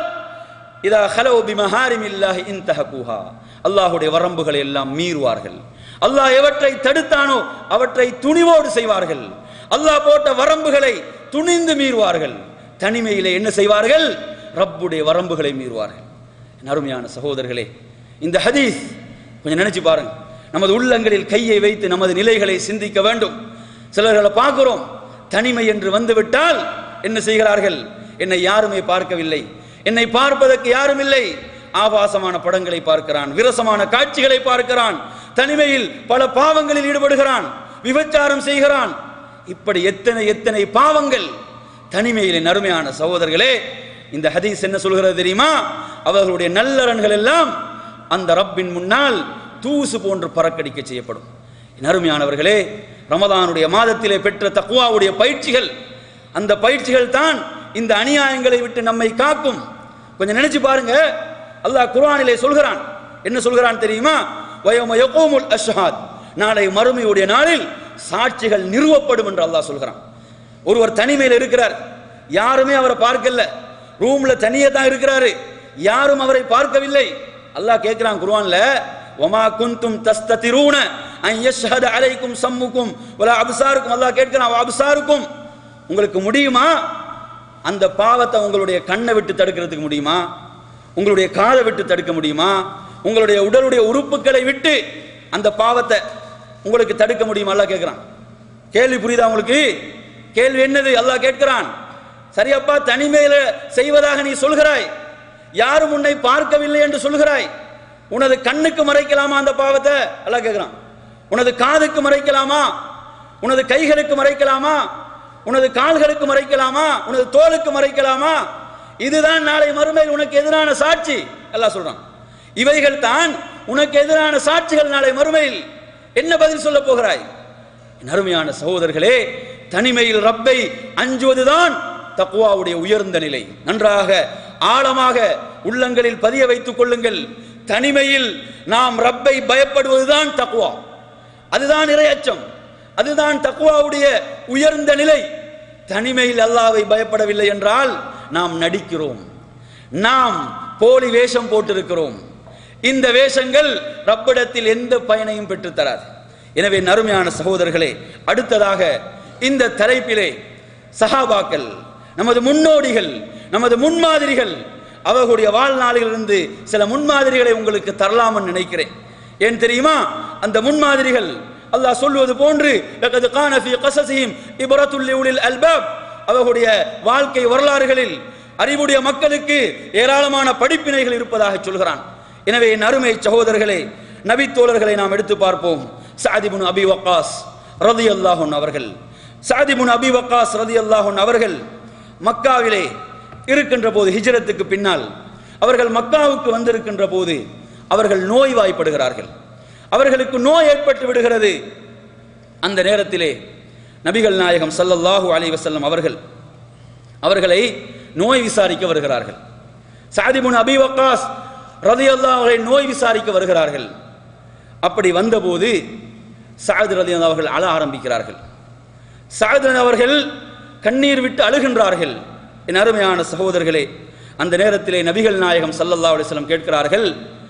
E: இதா ஹலோ பிமஹாரிம் இல்லாஹி இன்தஹகுஹா அல்லாஹ்வுடைய வரம்புகளை எல்லாம் மீறுவார்கள் அல்லாஹ் எவற்றை தடுத்தானோ அவற்றை துணிவோடு செய்வார்கள் அல்லாஹ் போட்ட வரம்புகளை துணிந்து மீறுவார்கள் தனிமையிலே என்ன செய்வார்கள் ரப்புடைய வரம்புகளை மீறுவார்கள் என் அருமையான சகோதரர்களே இந்த ஹதீஸ் கொஞ்சம் நினைச்சு பாருங்க நமது உள்ளங்களில் கையை வைத்து நமது நிலைகளை சிந்திக்க வேண்டும் சிலர்களை பார்க்கிறோம் தனிமை என்று வந்துவிட்டால் என்ன செய்கிறார்கள் என்னை யாருமே பார்க்கவில்லை என்னை பார்ப்பதற்கு யாரும் இல்லை ஆபாசமான படங்களை பார்க்கிறான் விரசமான காட்சிகளை பார்க்கிறான் தனிமையில் பல பாவங்களில் ஈடுபடுகிறான் விபச்சாரம் செய்கிறான் இப்படி எத்தனை எத்தனை பாவங்கள் தனிமையில் என் அருமையான சகோதரர்களே இந்த ஹதீஸ் என்ன சொல்கிறது தெரியுமா அவர்களுடைய நல்லறன்கள் எல்லாம் அந்த ரப்பின் முன்னால் தூசு போன்று பறக்கடிக்க செய்யப்படும் என் அருமையானவர்களே ரமதானுடைய மாதத்திலே பெற்ற தக்குவாவுடைய பயிற்சிகள் அந்த பயிற்சிகள் தான் இந்த அநியாயங்களை விட்டு நம்மை காக்கும் கொஞ்சம் நினைச்சு பாருங்க அல்லாஹ் குர்ஆனிலே சொல்கிறான் என்ன சொல்கிறான் தெரியுமா வயம யகூமுல் அஷ்ஹாத் நாளை மறுமையுடைய நாளில் சாட்சிகள் நிறுவப்படும் என்று அல்லாஹ் சொல்கிறான் ஒருவர் தனிமையில் இருக்கிறார் யாருமே அவரை பார்க்கல ரூம்ல தனியே தான் இருக்கிறாரு யாரும் அவரை பார்க்கவில்லை அல்லாஹ் கேட்கிறான் குர்ஆன்ல வமா குந்தும் தஸ்ததிரூன அன் யஷ்ஹத அலைக்கும் சம்முக்கும் வலா அப்சாருக்கும் அல்லாஹ் கேட்கிறான் "வ அப்சாருக்கும் உங்களுக்கு முடியுமா அந்த பாவத்தை உங்களுடைய கண்ணை விட்டு தடுக்கிறதுக்கு முடியுமா உங்களுடைய காதை விட்டு தடுக்க முடியுமா உங்களுடைய உடலுடைய உறுப்புகளை விட்டு அந்த பாவத்தை உங்களுக்கு தடுக்க முடியுமா அல்லாஹ் கேட்கிறான் கேள்வி புரியுதா உங்களுக்கு கேள்வி என்னது அல்லாஹ் கேட்கிறான் சரியப்பா தனிமையில செய்வதாக நீ சொல்கிறாய் யாரும் உன்னை பார்க்கவில்லை என்று சொல்கிறாய் உனது கண்ணுக்கு மறைக்கலாமா அந்த பாவத்தை அல்லாஹ் கேட்கிறான் உனது காதுக்கு மறைக்கலாமா உனது கைகளுக்கு மறைக்கலாமா உனது கால்களுக்கு மறைக்கலாமா உனது தோலுக்கு மறைக்கலாமா இதுதான் நாளை மறுமையில் உனக்கு எதிரான சாட்சி அல்லாஹ் சொல்றான் இவைகள் தான் உனக்கு எதிரான சாட்சிகள் நாளை மறுமையில் என்ன பதில் சொல்ல போகிறாய் என் அருமையான சகோதரர்களே தனிமையில் ரப்பை அஞ்சுவதுதான் தக்குவாவுடைய உயர்ந்த நிலை நன்றாக ஆழமாக உள்ளங்களில் பதிய வைத்துக் கொள்ளுங்கள் தனிமையில் நாம் ரப்பை பயப்படுவதுதான் தக்குவா அதுதான் இரையச்சம் அதுதான் தக்குவாவுடைய உயர்ந்த நிலை தனிமையில் அல்லாவை பயப்படவில்லை என்றால் நாம் நடிக்கிறோம் நாம் போலி வேஷம் போட்டிருக்கிறோம் இந்த வேஷங்கள் ரப்பிடத்தில் எந்த பயனையும் பெற்றுத் தராது எனவே நறுமையான சகோதரர்களே அடுத்ததாக இந்த தலைப்பிலே சஹாபாக்கள் நமது முன்னோடிகள் நமது முன்மாதிரிகள் அவர்களுடைய வாழ்நாளிலிருந்து சில முன்மாதிரிகளை உங்களுக்கு தரலாம்னு நினைக்கிறேன் ஏன் தெரியுமா அந்த முன்மாதிரிகள் அல்லாஹ் சொல்வது போன்று லகது கான ஃபீ கஸஸிஹிம் இப்ரத்துல் லிஉலில் அல்பாப் அவர்களுடைய வாழ்க்கை வரலாறுகளில் அறிவுடைய மக்களுக்கு ஏராளமான படிப்பினைகள் இருப்பதாக சொல்கிறான் எனவே என் அருமை சகோதரர்களே நபித்தோழர்களை நாம் எடுத்து பார்ப்போம் சாதிபுன் அபி வக்காஸ் ரதி அல்லாஹுன் அவர்கள் சாதிபுன் அபி வக்காஸ் ரதி அல்லாஹுன் அவர்கள் மக்காவிலே இருக்கின்ற போது ஹிஜ்ரத்துக்கு பின்னால் அவர்கள் மக்காவுக்கு வந்திருக்கின்ற போது அவர்கள் நோய்வாய்ப்படுகிறார்கள் அவர்களுக்கு நோய் ஏற்பட்டு விடுகிறது அந்த நேரத்திலே நபிகள் நாயகம் ஸல்லல்லாஹு அலைஹி வஸல்லம் அவர்கள் அவர்களை நோய் விசாரிக்க வருகிறார்கள் சாதிபுன் அபி வக்காஸ் ரலியல்லாஹு அவர்களை நோய் விசாரிக்க வருகிறார்கள் அப்படி வந்தபோது சாத் ரலி அவர்கள் அழ ஆரம்பிக்கிறார்கள் சாத் அவர்கள் கண்ணீர் விட்டு அழுகின்றார்கள் என் அருமையான சகோதரர்களே அந்த நேரத்திலே நபிகள் நாயகம் ஸல்லல்லாஹு அலைஹி வஸல்லம் கேட்கிறார்கள்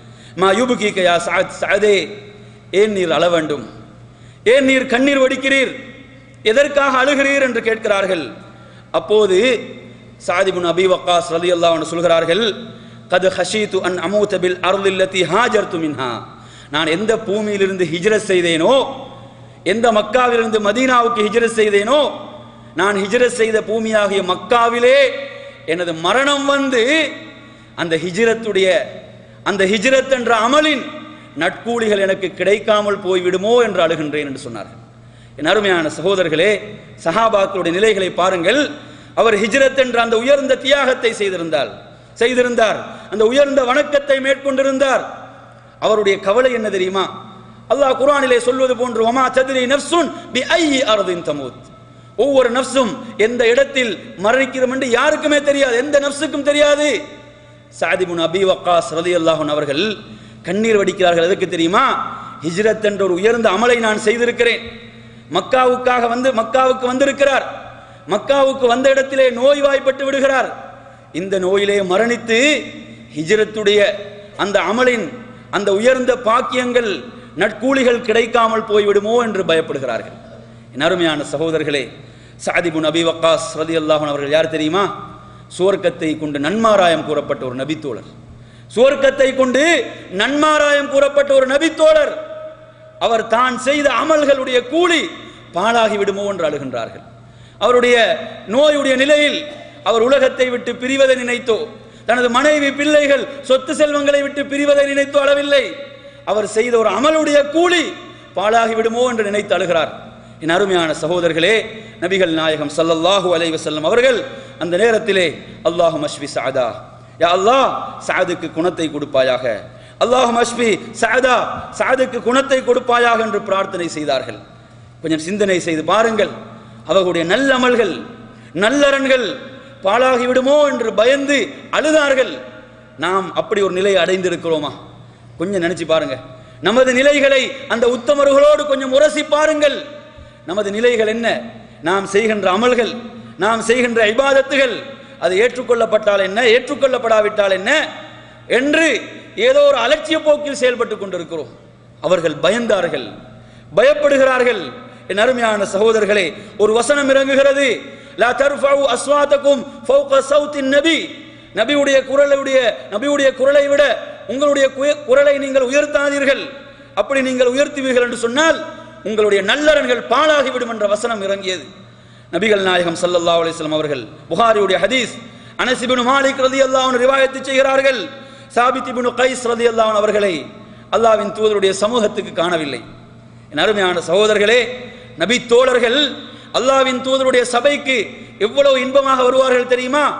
E: மா யுபுகீக யா சாத் சாதே ஏன் நீர் அழ வேண்டும் ஏன் நீர் கண்ணீர் வடிக்கிறீர் எதற்காக அழுகிறீர் என்று கேட்கிறார்கள் அப்போது சாதிபுன் அபி வக்காஸ் ரலியல்லாஹு அன்ஹு சொல்கிறார்கள் கது ஹஷீது அன் அமூத பில் அருளில்லத்தி ஹாஜர்து மின்ஹா நான் எந்த பூமியிலிருந்து ஹிஜ்ரத் செய்தேனோ எந்த மக்காவிலிருந்து மதீனாவுக்கு ஹிஜ்ரத் செய்தேனோ நான் ஹிஜ்ரத் செய்த பூமியாகிய மக்காவிலே எனது மரணம் வந்து அந்த ஹிஜ்ரத்துடைய அந்த ஹிஜ்ரத் என்ற அமலின் நட்கூலிகள் எனக்கு கிடைக்காமல் போய்விடுமோ என்று அழுகின்றேன் என்று சொன்னார்கள் என் அருமையான சகோதரர்களே சஹாபாக்களுடைய நிலைகளை பாருங்கள் அவர் ஹிஜ்ரத் என்ற அந்த உயர்ந்த தியாகத்தை செய்திருந்தார் செய்திருந்தார் அந்த உயர்ந்த வணக்கத்தை மேற்கொண்டிருந்தார் அவருடைய கவலை என்ன தெரியுமா அல்லாஹ் குர்ஆனிலே சொல்வது போன்று வமா தத்ரி நஃப்சுன் பி ஐயி அர்தின் தமூத் ஒவ்வொரு நஃப்ஸும் எந்த இடத்தில் மரணிக்கிறோம் என்று யாருக்குமே தெரியாது எந்த நஃப்ஸுக்கும் தெரியாது சாதிபுன் அபி வக்காஸ் ரலியல்லாஹு அன்ஹு அவர்கள் கண்ணீர் வடிக்கிறார்கள் எதற்கு தெரியுமா ஹிஜ்ரத் என்ற ஒரு உயர்ந்த அமலை நான் செய்திருக்கிறேன் மக்காவுக்காக வந்து மக்காவுக்கு வந்திருக்கிறார் மக்காவுக்கு வந்த இடத்திலே நோய்வாய்ப்பட்டு விடுகிறார் இந்த நோயிலே மரணித்து ஹிஜ்ரத்துடைய அந்த அமலின் அந்த உயர்ந்த பாக்கியங்கள் நட்கூலிகள் கிடைக்காமல் போய்விடுமோ என்று பயப்படுகிறார்கள் என் அருமையான சகோதரர்களே சாதிபுன் அபி வக்காஸ் ரதி அவர்கள் யார் தெரியுமா சுவர்க்கத்தை கொண்டு நன்மாராயம் கூறப்பட்ட ஒரு நபித்தோழர் சுவர்க்கத்தை கொண்டு நன்மாராயம் கூறப்பட்ட ஒரு நபித்தோழர் அவர் தான் செய்த அமல்களுடைய கூலி பாழாகி விடுமோ என்று அழுகின்றார்கள் அவருடைய நோயுடைய நிலையில் அவர் உலகத்தை விட்டு பிரிவதை நினைத்தோ தனது மனைவி பிள்ளைகள் சொத்து செல்வங்களை விட்டு பிரிவதை நினைத்தோ அளவில்லை அவர் செய்த ஒரு அமலுடைய கூலி பாழாகி விடுமோ என்று நினைத்து அழுகிறார் என் அருமையான சகோதரர்களே நபிகள் நாயகம் ஸல்லல்லாஹு அலைஹி வஸல்லம் அவர்கள் அந்த நேரத்திலே அல்லாஹு மஷ்வி சாதா யா அல்லாஹ் சாதுக்கு குணத்தை கொடுப்பாயாக அல்லாஹ் மஷ்பி சாதா சாதுக்கு குணத்தை கொடுப்பாயாக என்று பிரார்த்தனை செய்தார்கள் கொஞ்சம் சிந்தனை செய்து பாருங்கள் அவர்களுடைய நல்லமல்கள் நல்லறன்கள் பாழாகி விடுமோ என்று பயந்து அழுதார்கள் நாம் அப்படி ஒரு நிலையை அடைந்திருக்கிறோமா கொஞ்சம் நினைச்சு பாருங்க நமது நிலைகளை அந்த உத்தமர்களோடு கொஞ்சம் உரசி பாருங்கள் நமது நிலைகள் என்ன நாம் செய்கின்ற அமல்கள் நாம் செய்கின்ற இபாதத்துகள் அது ஏற்றுக்கொள்ளப்பட்டால் என்ன ஏற்றுக்கொள்ளப்படாவிட்டால் என்ன என்று ஏதோ ஒரு அலட்சிய போக்கில் செயல்பட்டு கொண்டிருக்கிறோம் அவர்கள் பயந்தார்கள் பயப்படுகிறார்கள் என் அருமையான சகோதரர்களே ஒரு வசனம் இறங்குகிறது லா தர்ஃபஉ அஸ்வாதக்கும் ஃபௌக சௌத்தின் நபி நபியுடைய குரலுடைய நபியுடைய குரலை விட உங்களுடைய குய- குரலை நீங்கள் உயர்த்தாதீர்கள் அப்படி நீங்கள் உயர்த்துவீர்கள் என்று சொன்னால் உங்களுடைய நல்லறன்கள் பாழாகிவிடும் என்ற வசனம் இறங்கியது நபிகள் நாயகம் ஸல்லல்லாஹு அலைஹி வஸல்லம் அவர்கள் புகாரியுடைய ஹதீஸ் அனஸ் இப்னு மாலிக் ரலியல்லாஹு அன்ஹு ரிவாயத்து செய்கிறார்கள் சாபித் இப்னு கைஸ் ரலியல்லாஹு அன்ஹு அவர்களை அல்லாஹ்வின் தூதருடைய சமூகத்துக்கு காணவில்லை என் அருமையான சகோதரர்களே நபி தோழர்கள் அல்லாஹ்வின் தூதருடைய சபைக்கு எவ்வளவு இன்பமாக வருவார்கள் தெரியுமா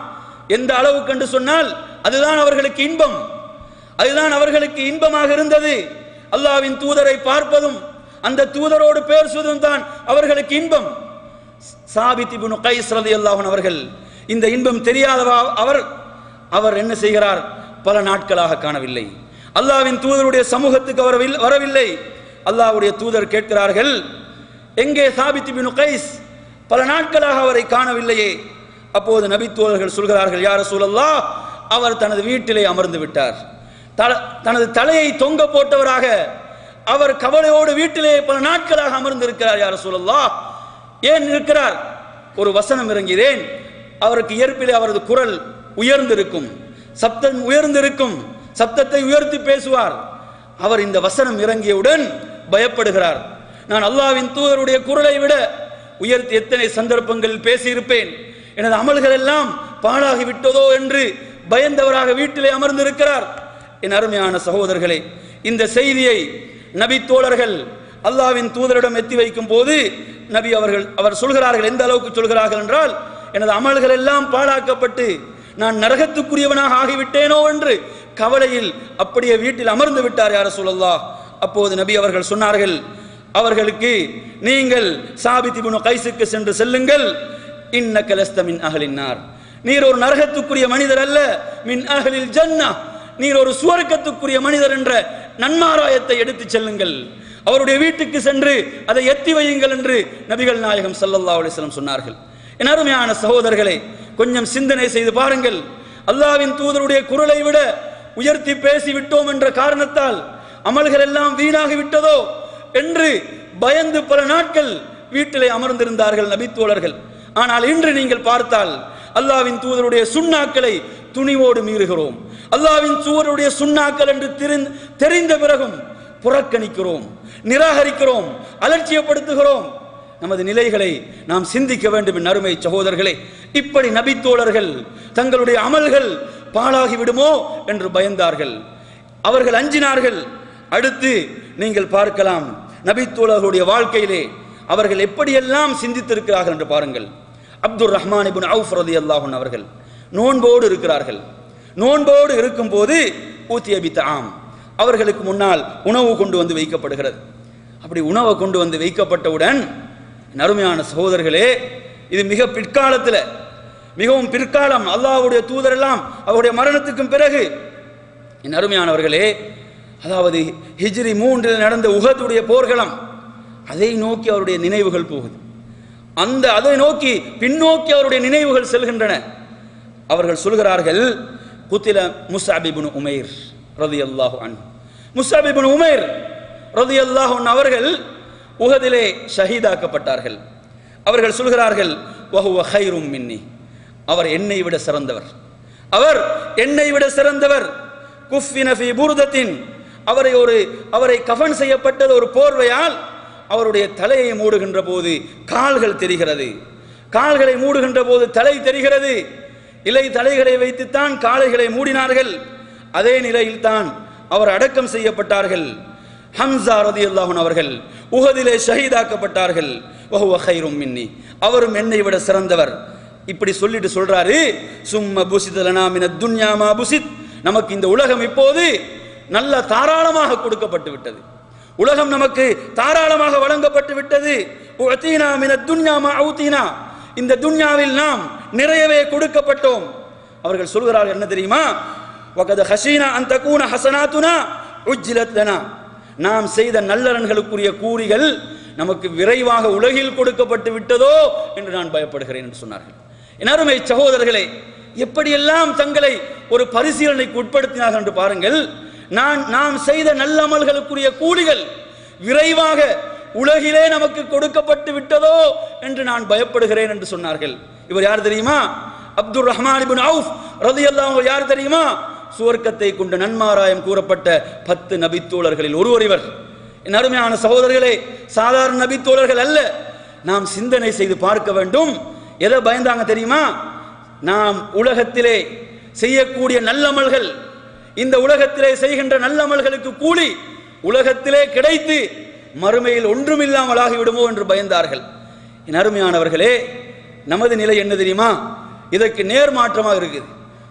E: எந்த அளவுக்கு என்று சொன்னால் அதுதான் அவர்களுக்கு இன்பம் அதுதான் அவர்களுக்கு இன்பமாக இருந்தது அல்லாவின் தூதரை பார்ப்பதும் அந்த தூதரோடு பேசுவதும் தான் அவர்களுக்கு இன்பம் சாபித் இப்னு கைஸ் ரலியல்லாஹு அன்ஹு அவர்கள் இந்த இன்பம் தெரியாதவா அவர் அவர் என்ன செய்கிறார் பல நாட்களாக காணவில்லை அல்லாஹ்வின் தூதருடைய சமூகத்துக்கு அவர் வில்- வரவில்லை அல்லாஹ்வுடைய தூதர் கேட்கிறார்கள் எங்கே சாபித் இப்னு கைஸ் பல நாட்களாக அவரை காணவில்லையே அப்போது நபி தூதர்கள் சொல்கிறார்கள் யார் ரசூலல்லாஹ் அவர் தனது வீட்டிலே அமர்ந்து விட்டார் தல- தனது தலையை தொங்க போட்டவராக அவர் கவலையோடு வீட்டிலே பல நாட்களாக அமர்ந்திருக்கிறார் யார் ரசூலல்லாஹ் ஏன் இருக்கிறார் ஒரு வசனம் இறங்கிறேன் அவருக்கு இயற்பிலே அவரது குரல் உயர்ந்திருக்கும் சப்தம் உயர்ந்திருக்கும் சப்தத்தை உயர்த்தி பேசுவார் அவர் இந்த வசனம் இறங்கியவுடன் பயப்படுகிறார் நான் அல்லாஹ்வின் தூதருடைய குரலை விட உயர்த்தி எத்தனை சந்தர்ப்பங்களில் பேசியிருப்பேன் எனது அமல்கள் எல்லாம் பாழாகி விட்டதோ என்று பயந்தவராக வீட்டிலே அமர்ந்திருக்கிறார் என் அருமையான சகோதரர்களே இந்த செய்தியை நபி தோழர்கள் அல்லாவின் தூதரிடம் எத்தி வைக்கும் போது நபி அவர்கள் அவர் சொல்கிறார்கள் எந்த அளவுக்கு சொல்கிறார்கள் என்றால் எனது அமல்கள் எல்லாம் பாழாக்கப்பட்டு நான் நரகத்துக்குரியவனாக ஆகிவிட்டேனோ என்று கவலையில் அப்படியே வீட்டில் அமர்ந்து விட்டார் யார சொல்லல்லா அப்போது நபி அவர்கள் சொன்னார்கள் அவர்களுக்கு நீங்கள் சாபித் இப்னு கைஸுக்கு சென்று செல்லுங்கள் இன்னக்க லஸ்த மின் அகலின்னார் நீர் ஒரு நரகத்துக்குரிய மனிதர் அல்ல மின் அகலில் ஜன்னா நீர் ஒரு சுவர்க்கத்துக்குரிய மனிதர் என்ற நன்மாராயத்தை எடுத்துச் செல்லுங்கள் அவருடைய வீட்டுக்கு சென்று அதை எத்தி வையுங்கள் என்று நபிகள் நாயகம் ஸல்லல்லாஹு அலைஹி வஸல்லம் சொன்னார்கள் என் அருமையான சகோதரர்களே கொஞ்சம் சிந்தனை செய்து பாருங்கள் அல்லாஹ்வின் தூதருடைய குரலை விட உயர்த்தி பேசி விட்டோம் என்ற காரணத்தால் அமல்கள் எல்லாம் வீணாகி விட்டதோ என்று பயந்து பல நாட்கள் வீட்டிலே அமர்ந்திருந்தார்கள் நபித்தோழர்கள் ஆனால் இன்று நீங்கள் பார்த்தால் அல்லாவின் தூதருடைய சுண்ணாக்களை துணிவோடு மீறுகிறோம் அல்லாவின் தூதருடைய சுண்ணாக்கள் என்று தெரிந்த- தெரிந்த பிறகும் புறக்கணிக்கிறோம் நிராகரிக்கிறோம் அலட்சியப்படுத்துகிறோம் நமது நிலைகளை நாம் சிந்திக்க வேண்டும் என் அருமை சகோதரர்களே இப்படி நபித்தோழர்கள் தங்களுடைய அமல்கள் பாழாகி விடுமோ என்று பயந்தார்கள் அவர்கள் அஞ்சினார்கள் அடுத்து நீங்கள் பார்க்கலாம் நபித்தோழர்களுடைய வாழ்க்கையிலே அவர்கள் எப்படியெல்லாம் சிந்தித்திருக்கிறார்கள் என்று பாருங்கள் அப்துர் ரஹ்மான் இப்னு அவுஃப் ரலியல்லாஹு அன்ஹு அவர்கள் நோன்போடு இருக்கிறார்கள் நோன்போடு இருக்கும்போது ஊத்திய பித்தாம் அவர்களுக்கு முன்னால் உணவு கொண்டு வந்து வைக்கப்படுகிறது அப்படி உணவை கொண்டு வந்து வைக்கப்பட்டவுடன் என் அருமையான சகோதரர்களே இது மிக பிற்காலத்தில் மிகவும் பிற்காலம் அல்லாஹ்வுடைய தூதரெல்லாம் அவருடைய மரணத்துக்கும் பிறகு என் அருமையானவர்களே அதாவது ஹிஜ்ரி மூன்றில் நடந்த உஹதுடைய போர்களம் அதை நோக்கி அவருடைய நினைவுகள் போகுது அந்த அதை நோக்கி பின்னோக்கி அவருடைய நினைவுகள் செல்கின்றன அவர்கள் சொல்கிறார்கள் குத்தில முசாபிபுன் உமைர் ரதியல்லாஹு அன்ஹு முசாபிபுன் உமைர் ரதியல்லாஹு அன்ஹு அவர்கள் உஹதிலே ஷஹீதாக்கப்பட்டார்கள் அவர்கள் சொல்கிறார்கள் வஹுவ ஹைரும் மின்னி அவர் என்னை விட சிறந்தவர் அவர் என்னை விட சிறந்தவர் குஃபின ஃபி புர்தத்தின் அவரை ஒரு அவரை கஃன் செய்யப்பட்டது ஒரு போர்வையால் அவருடைய தலையை மூடுகின்ற போது கால்கள் தெரிகிறது கால்களை மூடுகின்ற போது தலை தெரிகிறது இலை தலைகளை வைத்துத்தான் காலைகளை மூடினார்கள் அதே நிலையில் தான் அவர் அடக்கம் செய்யப்பட்டார்கள் ஹம்சா ரதியல்லாஹு அவர்கள் உஹதிலே ஷஹீதாக்கப்பட்டார்கள் வஹுவ ஹைரும் மின்னி அவரும் என்னை விட சிறந்தவர் இப்படி சொல்லிட்டு சொல்றாரு சும்ம புசிதலனா மின துன்யா மா புசித் நமக்கு இந்த உலகம் இப்போது நல்ல தாராளமாக கொடுக்கப்பட்டு விட்டது உலகம் நமக்கு தாராளமாக வழங்கப்பட்டு விட்டது உஅதீனா மின துன்யா மா அவுதீனா இந்த துன்யாவில் நாம் நிறையவே கொடுக்கப்பட்டோம் அவர்கள் சொல்கிறார்கள் என்ன தெரியுமா வகத ஹசீனா அந்த கூன ஹசனாத்துனா உஜ்ஜிலத் லனா நாம் செய்த நல்லறன்களுக்குரிய கூலிகள் நமக்கு விரைவாக உலகில் கொடுக்கப்பட்டு விட்டதோ என்று நான் பயப்படுகிறேன் என்று சொன்னார்கள் என் அருமை சகோதரர்களே எப்படியெல்லாம் தங்களை ஒரு பரிசீலனைக்கு உட்படுத்தினார்கள் என்று பாருங்கள் நான் நாம் செய்த நல்லமல்களுக்குரிய கூலிகள் விரைவாக உலகிலே நமக்கு கொடுக்கப்பட்டு விட்டதோ என்று நான் பயப்படுகிறேன் என்று சொன்னார்கள் இவர் யார் தெரியுமா அப்துல் ரஹ்மான் இப்னு அவுஃப் ரலியல்லாஹு அன்ஹு யார் தெரியுமா சுவர்க்கத்தை கொண்ட நன்மாராயம் கூறப்பட்ட பத்து நபித்தோழர்களில் ஒருவர் இவர் என் அருமையான சகோதரர்களே சாதாரண நபித்தோழர்கள் அல்ல நாம் சிந்தனை செய்து பார்க்க வேண்டும் எதை பயந்தாங்க தெரியுமா நாம் உலகத்திலே செய்யக்கூடிய நல்லமல்கள் இந்த உலகத்திலே செய்கின்ற நல்லமல்களுக்கு கூலி உலகத்திலே கிடைத்து மறுமையில் ஒன்றுமில்லாமல் ஆகிவிடுமோ என்று பயந்தார்கள் என் அருமையானவர்களே நமது நிலை என்ன தெரியுமா இதற்கு நேர்மாற்றமாக இருக்குது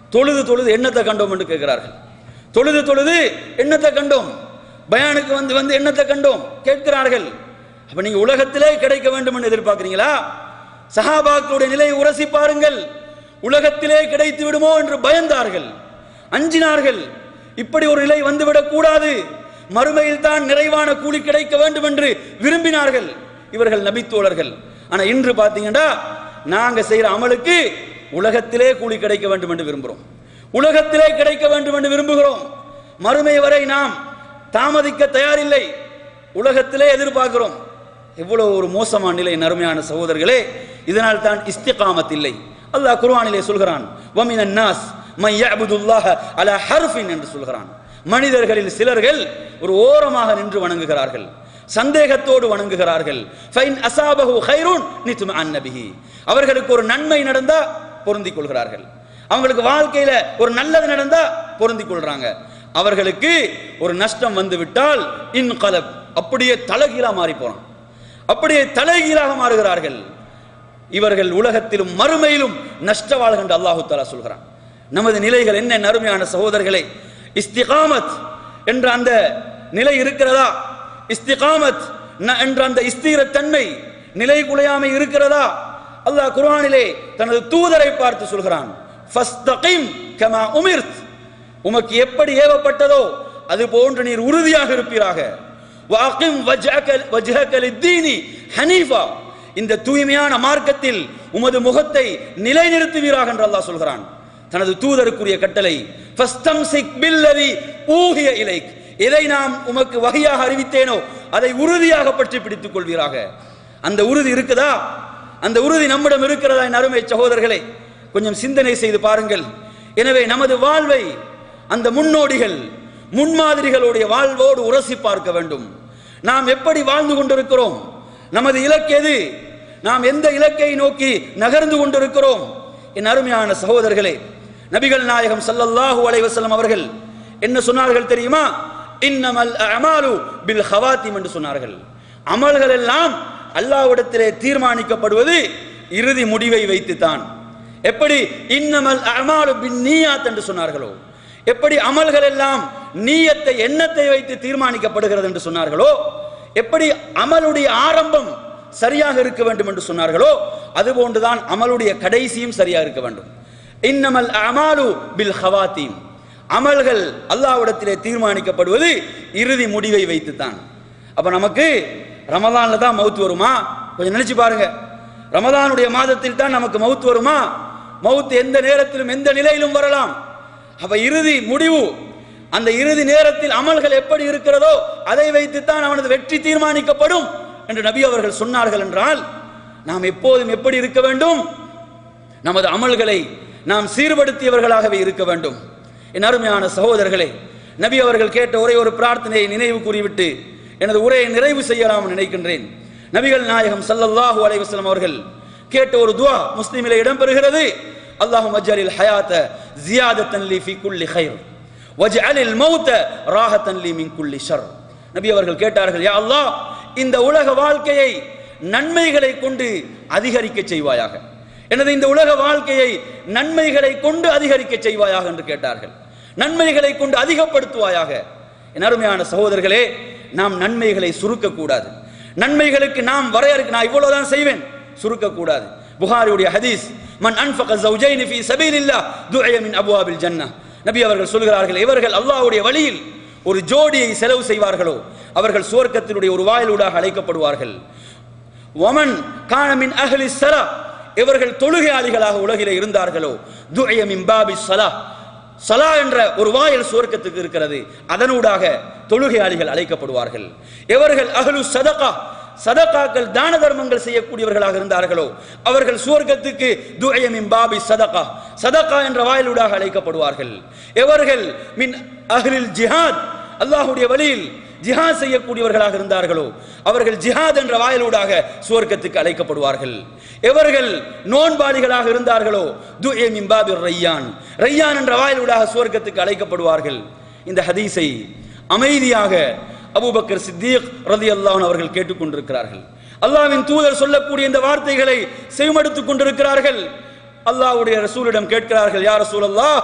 E: தொழுது தொழுது எண்ணத்தை கண்டோம் என்று கேட்கிறார்கள் தொழுது தொழுது எண்ணத்தை கண்டோம் பயானுக்கு வந்து வந்து எண்ணத்தை கண்டோம் கேட்கிறார்கள் அப்ப நீங்க உலகத்திலே கிடைக்க வேண்டும் என்று எதிர்பார்க்கிறீங்களா சஹாபாக்களுடைய நிலையை உரசி பாருங்கள் உலகத்திலே கிடைத்து விடுமோ என்று பயந்தார்கள் அஞ்சினார்கள் இப்படி ஒரு நிலை வந்துவிடக் கூடாது மறுமையில் தான் நிறைவான கூலி கிடைக்க வேண்டும் என்று விரும்பினார்கள் இவர்கள் நபித்தோழர்கள் ஆனா இன்று பாத்தீங்கன்னா நாங்க செய்யற அமலுக்கு உலகத்திலே கூலி கிடைக்க வேண்டும் என்று விரும்புகிறோம் உலகத்திலே கிடைக்க வேண்டும் என்று விரும்புகிறோம் மறுமை வரை நாம் தாமதிக்க தயாரில்லை உலகத்திலே எதிர்பார்க்கிறோம் எவ்வளவு ஒரு மோசமான நிலை நறுமையான சகோதரர்களே இதனால் தான் இஸ்திகாமத் இல்லை அல்லாஹ் குர்ஆனிலே சொல்கிறான் வமினன் நாஸ் மை யஅபுதுல்லாஹ அலா ஹர்ஃபின் என்று சொல்கிறான் மனிதர்களில் சிலர்கள் ஒரு ஓரமாக நின்று வணங்குகிறார்கள் சந்தேகத்தோடு வணங்குகிறார்கள் ஃபைன் அசாபஹு கைரூன் நித்தும அன்னபிஹி அவர்களுக்கு ஒரு நன்மை நடந்தா பொருந்திக் கொள்கிறார்கள் அவங்களுக்கு வாழ்க்கையில ஒரு நல்லது நடந்தா பொருந்திக் கொள்றாங்க அவர்களுக்கு ஒரு நஷ்டம் வந்து விட்டால் இன் கலப் அப்படியே தலைகீழா மாறி போறான் அப்படியே தலைகீழாக மாறுகிறார்கள் இவர்கள் உலகத்திலும் மறுமையிலும் நஷ்டவாள் என்று அல்லாஹு தாலா சொல்கிறான் நமது நிலைகள் என்ன நறுமையான சகோதரர்களே இஸ்திகாமத் என்ற அந்த நிலை இருக்கிறதா இஸ்திகாமத் ந- என்ற அந்த இஸ்தீரத்தன்மை நிலை குலையாமை இருக்கிறதா அல்லாஹ் குர்ஆனிலே தனது தூதரை பார்த்து சொல்கிறான் ஃபஸ்தகிம் கமா உமிர்த் உமக்கு எப்படி ஏவப்பட்டதோ அது போன்று நீர் உறுதியாக இருப்பீராக வாக்கிம் வஜ்ஹக- வஜ்ஹக லித்தீனி ஹனீஃபா இந்த தூய்மையான மார்க்கத்தில் உமது முகத்தை நிலைநிறுத்துவீராக என்று அல்லாஹ் சொல்கிறான் தனது தூதருக்குரிய கட்டளை ஃபஸ்தம்சிக் பில்லதி ஊஹிய இலைக் எதை நாம் உமக்கு வகையாக அறிவித்தேனோ அதை உறுதியாக பற்றி பிடித்துக் கொள்வீராக அந்த உறுதி இருக்குதா அந்த உறுதி நம்மிடம் இருக்கிறதா என் அருமை சகோதரர்களே கொஞ்சம் சிந்தனை செய்து பாருங்கள் எனவே நமது வாழ்வை அந்த முன்னோடிகள் முன்மாதிரிகளுடைய வாழ்வோடு உரசி பார்க்க வேண்டும் நாம் எப்படி வாழ்ந்து கொண்டிருக்கிறோம் நமது இலக்கு எது நாம் எந்த இலக்கை நோக்கி நகர்ந்து கொண்டிருக்கிறோம் என் அருமையான சகோதரர்களே நபிகள் நாயகம் ஸல்லல்லாஹு அலைஹி வஸல்லம் அவர்கள் என்ன சொன்னார்கள் தெரியுமா இன்னமல் அமாலு பில் ஹவாத்திம் என்று சொன்னார்கள் அமல்கள் எல்லாம் அல்லாஹ்விடத்திலே தீர்மானிக்கப்படுவது இறுதி முடிவை வைத்துத்தான் எப்படி இன்னமல் அமாலு பின் நீயாத் என்று சொன்னார்களோ எப்படி அமல்கள் எல்லாம் நீயத்தை எண்ணத்தை வைத்து தீர்மானிக்கப்படுகிறது என்று சொன்னார்களோ எப்படி அமலுடைய ஆரம்பம் சரியாக இருக்க வேண்டும் என்று சொன்னார்களோ அதுபோன்றுதான் அமலுடைய கடைசியும் சரியாக இருக்க வேண்டும் இன்னமல் அமாலு பில் ஹவாத்தீம் அமல்கள் அல்லாஹ்விடத்திலே தீர்மானிக்கப்படுவது இறுதி முடிவை வைத்துத்தான் அப்ப நமக்கு ரமதான்ல தான் மவுத் வருமா கொஞ்சம் நினைச்சு பாருங்க ரமதானுடைய மாதத்தில் தான் நமக்கு மவுத் வருமா மவுத் எந்த நேரத்திலும் எந்த நிலையிலும் வரலாம் அப்ப இறுதி முடிவு அந்த இறுதி நேரத்தில் அமல்கள் எப்படி இருக்கிறதோ அதை வைத்துத்தான் அவனது வெற்றி தீர்மானிக்கப்படும் என்று நபி அவர்கள் சொன்னார்கள் என்றால் நாம் எப்போதும் எப்படி இருக்க வேண்டும் நமது அமல்களை நாம் சீர்படுத்தியவர்களாகவே இருக்க வேண்டும் என் அருமையான சகோதரர்களே நபி அவர்கள் கேட்ட ஒரே ஒரு பிரார்த்தனையை நினைவு கூறிவிட்டு எனது உரையை நிறைவு செய்யலாம் நினைக்கின்றேன் நபிகள் நாயகம் ஸல்லல்லாஹு அலைஹி வஸல்லம் அவர்கள் கேட்ட ஒரு துஆ முஸ்லிமிலே இடம்பெறுகிறது அல்லாஹும் அஜ்அலில் ஹயாத்த ஜியாதத்தன் லி ஃபி குல்லி கைர் வஜ்அலில் மௌத்த ராஹத்தன் லி மின் குல்லி ஷர் நபி அவர்கள் கேட்டார்கள் யா அல்லாஹ் இந்த உலக வாழ்க்கையை நன்மைகளை கொண்டு அதிகரிக்க செய்வாயாக எனது இந்த உலக வாழ்க்கையை நன்மைகளை கொண்டு அதிகரிக்க செய்வாயாக என்று கேட்டார்கள் நன்மைகளை கொண்டு அதிகப்படுத்துவாயாக என் அருமையான சகோதரர்களே நாம் நன்மைகளை சுருக்கக்கூடாது நன்மைகளுக்கு நாம் வரையறுக்க நான் இவ்வளவுதான் செய்வேன் சுருக்கக்கூடாது புகாரியுடைய ஹதீஸ் மன் அன்ஃபக ஜௌஜைனி ஃபீ சபீலில்லாஹ் துஅய மின் அப்வாபில் ஜன்னah நபி அவர்கள் சொல்கிறார்கள் இவர்கள் அல்லாஹ்வுடைய வழியில் ஒரு ஜோடியை செலவு செய்வார்களோ அவர்கள் சுவர்க்கத்தினுடைய ஒரு வாயிலூடாக அழைக்கப்படுவார்கள் ஒமன் காணமின் அஹ்லி ஸலா இவர்கள் தொழுகையாளிகளாக உலகிலே இருந்தார்களோ துஅய மின் பாபி ஸலா சலா என்ற ஒரு வாயில் சுவர்க்கத்துக்கு இருக்கிறது அதனூடாக தொழுகையாளிகள் அழைக்கப்படுவார்கள் எவர்கள் அஹ்லு சதகா சதகாக்கள் தான தர்மங்கள் செய்யக்கூடியவர்களாக இருந்தார்களோ அவர்கள் சுவர்க்கத்துக்கு துஅய மின் பாபி சதகா சதகா என்ற வாயிலூடாக அழைக்கப்படுவார்கள் எவர்கள் மின் அஹ்லில் ஜிஹாத் அல்லாஹ்வுடைய வழியில் ஜிஹாத் செய்யக்கூடியவர்களாக இருந்தார்களோ அவர்கள் ஜிஹாத் என்ற வாயிலூடாக சுவர்க்கத்துக்கு அழைக்கப்படுவார்கள் எவர்கள் நோன்பாளிகளாக இருந்தார்களோ துஏ மிம்பாபிர் ரையான் ரையான் என்ற வாயிலூடாக சுவர்க்கத்துக்கு அழைக்கப்படுவார்கள் இந்த ஹதீஸை அமைதியாக அபூபக்கர் சித்தீக் ரலியல்லாஹு அவர்கள் கேட்டுக்கொண்டிருக்கிறார்கள் அல்லாஹ்வின் தூதர் சொல்லக்கூடிய இந்த வார்த்தைகளை செவிமடுத்துக் கொண்டிருக்கிறார்கள் அல்லாஹ்வுடைய ரசூலிடம் கேட்கிறார்கள் யார் ரசூலல்லாஹ்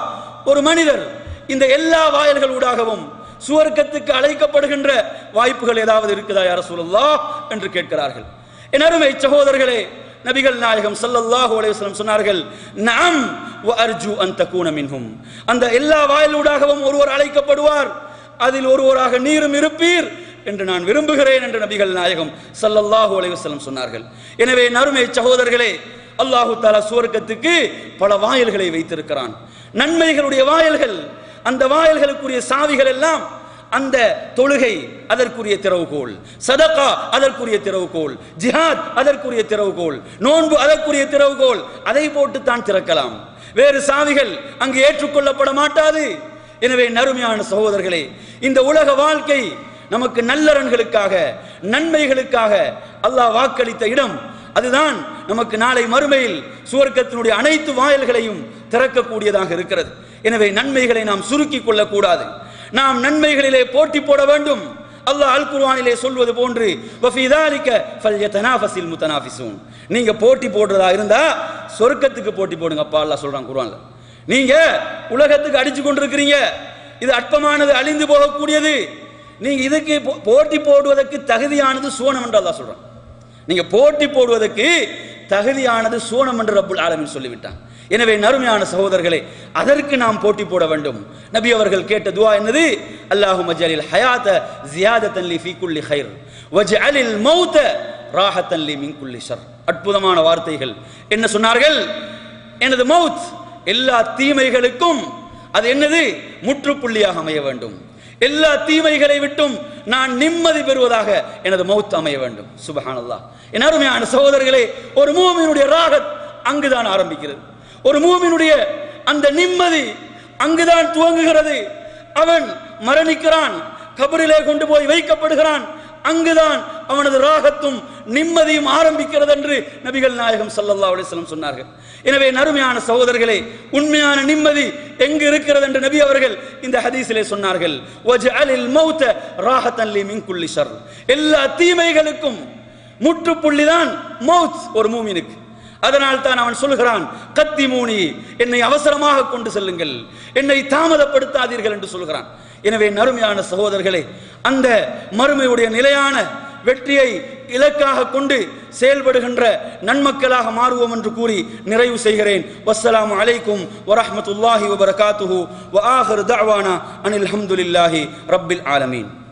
E: ஒரு மனிதர் இந்த எல்லா வாயில்கள் ஊடாகவும் சுவர்க்கத்துக்கு அழைக்கப்படுகின்ற வாய்ப்புகள் ஏதாவது இருக்குதா யார சொல்லல்லா என்று கேட்கிறார்கள் என் அருமை சகோதரர்களே நபிகள் நாயகம் ஸல்லல்லாஹு அலைஹி வஸல்லம் சொன்னார்கள் நாம் வ அர்ஜு அன் தகூன மின்ஹும் அந்த எல்லா வாயிலூடாகவும் ஒருவர் அழைக்கப்படுவார் அதில் ஒருவராக நீரும் இருப்பீர் என்று நான் விரும்புகிறேன் என்று நபிகள் நாயகம் ஸல்லல்லாஹு அலைஹி வஸல்லம் சொன்னார்கள் எனவே நறுமை சகோதரர்களே அல்லாஹு தாலா சுவர்க்கத்துக்கு பல வாயில்களை வைத்திருக்கிறான் நன்மைகளுடைய வாயில்கள் அந்த வாயில்களுக்குரிய சாவிகள் எல்லாம் அந்த தொழுகை அதற்குரிய திறவுகோல் சதகா அதற்குரிய திறவுகோல் ஜிஹாத் அதற்குரிய திறவுகோல் நோன்பு அதற்குரிய திறவுகோல் அதை போட்டு தான் திறக்கலாம் வேறு சாவிகள் அங்கு ஏற்றுக்கொள்ளப்பட மாட்டாது எனவே நறுமையான சகோதரர்களே இந்த உலக வாழ்க்கை நமக்கு நல்லறன்களுக்காக நன்மைகளுக்காக அல்லாஹ் வாக்களித்த இடம் அதுதான் நமக்கு நாளை மறுமையில் சுவர்க்கத்தினுடைய அனைத்து வாயில்களையும் திறக்கக்கூடியதாக இருக்கிறது எனவே நன்மைகளை நாம் சுருக்கிக் கொள்ளக்கூடாது நாம் நன்மைகளிலே போட்டி போட வேண்டும் அல்லாஹ் அல் குர்ஆனிலே சொல்வது போன்று வஃபி ذلك فليتنافس المتنافسون நீங்க போட்டி போடுறதா இருந்தா சொர்க்கத்துக்கு போட்டி போடுங்க அப்பா அல்லாஹ் சொல்றான் குர்ஆன்ல நீங்க உலகத்துக்கு அடிச்சு கொண்டிருக்கிறீங்க இது அற்பமானது அழிந்து போகக்கூடியது நீங்க இதுக்கு போ- போட்டி போடுவதற்கு தகுதியானது சோனம் என்று அல்லாஹ் சொல்றான் நீங்க போட்டி போடுவதற்கு தகுதியானது சோனம் என்று ரப்புல் ஆலமீன் சொல்லிவிட்டான் எனவே நறுமையான சகோதரர்களே அதற்கு நாம் போட்டி போட வேண்டும் நபி அவர்கள் கேட்ட துவா என்னது அல்லாஹு மஜலில் ஹயாத ஜியாதத்தன் லி ஃபீ குல்லி ஹைர் வஜ்அலில் மௌத ராஹத்தன் லி மின் குல்லி ஷர் அற்புதமான வார்த்தைகள் என்ன சொன்னார்கள் எனது மௌத் எல்லா தீமைகளுக்கும் அது என்னது முற்றுப்புள்ளியாக அமைய வேண்டும் எல்லா தீமைகளை விட்டும் நான் நிம்மதி பெறுவதாக எனது மௌத் அமைய வேண்டும் சுபஹானல்லாஹ் என் அருமையான சகோதரர்களே ஒரு மூமினுடைய ராகத் அங்குதான் ஆரம்பிக்கிறது ஒரு மூமினுடைய அந்த நிம்மதி அங்குதான் துவங்குகிறது அவன் மரணிக்கிறான் கபரிலே கொண்டு போய் வைக்கப்படுகிறான் அங்குதான் அவனது ராகத்தும் நிம்மதியும் ஆரம்பிக்கிறது என்று நபிகள் நாயகம் ஸல்லல்லாஹு அலைஹி வஸல்லம் சொன்னார்கள் எனவே நறுமையான சகோதரர்களே உண்மையான நிம்மதி எங்கு இருக்கிறது என்று நபி அவர்கள் இந்த ஹதீஸிலே சொன்னார்கள் வஜஅலில் மௌத ராஹத்தன் லி மின் குல்லி ஷர் எல்லா தீமைகளுக்கும் முற்றுப்புள்ளிதான் மௌத் ஒரு மூமினுக்கு அதனால் தான் அவன் சொல்லுகிறான் கத்தி மூனி என்னை அவசரமாக கொண்டு செல்லுங்கள் என்னை தாமதப்படுத்தாதீர்கள் என்று சொல்கிறான் எனவே நறுமையான சகோதரர்களே அந்த மறுமையுடைய நிலையான வெற்றியை இலக்காக கொண்டு செயல்படுகின்ற நன்மக்களாக மாறுவோம் என்று கூறி நிறைவு செய்கிறேன் வஸ்ஸலாமு அலைக்கும் வரஹ்மத்துல்லாஹி வபரகாத்துஹு வ ஆஹிரு தஅவானா அனில் ஹம்துலில்லாஹி ரப்பில் ஆலமீன்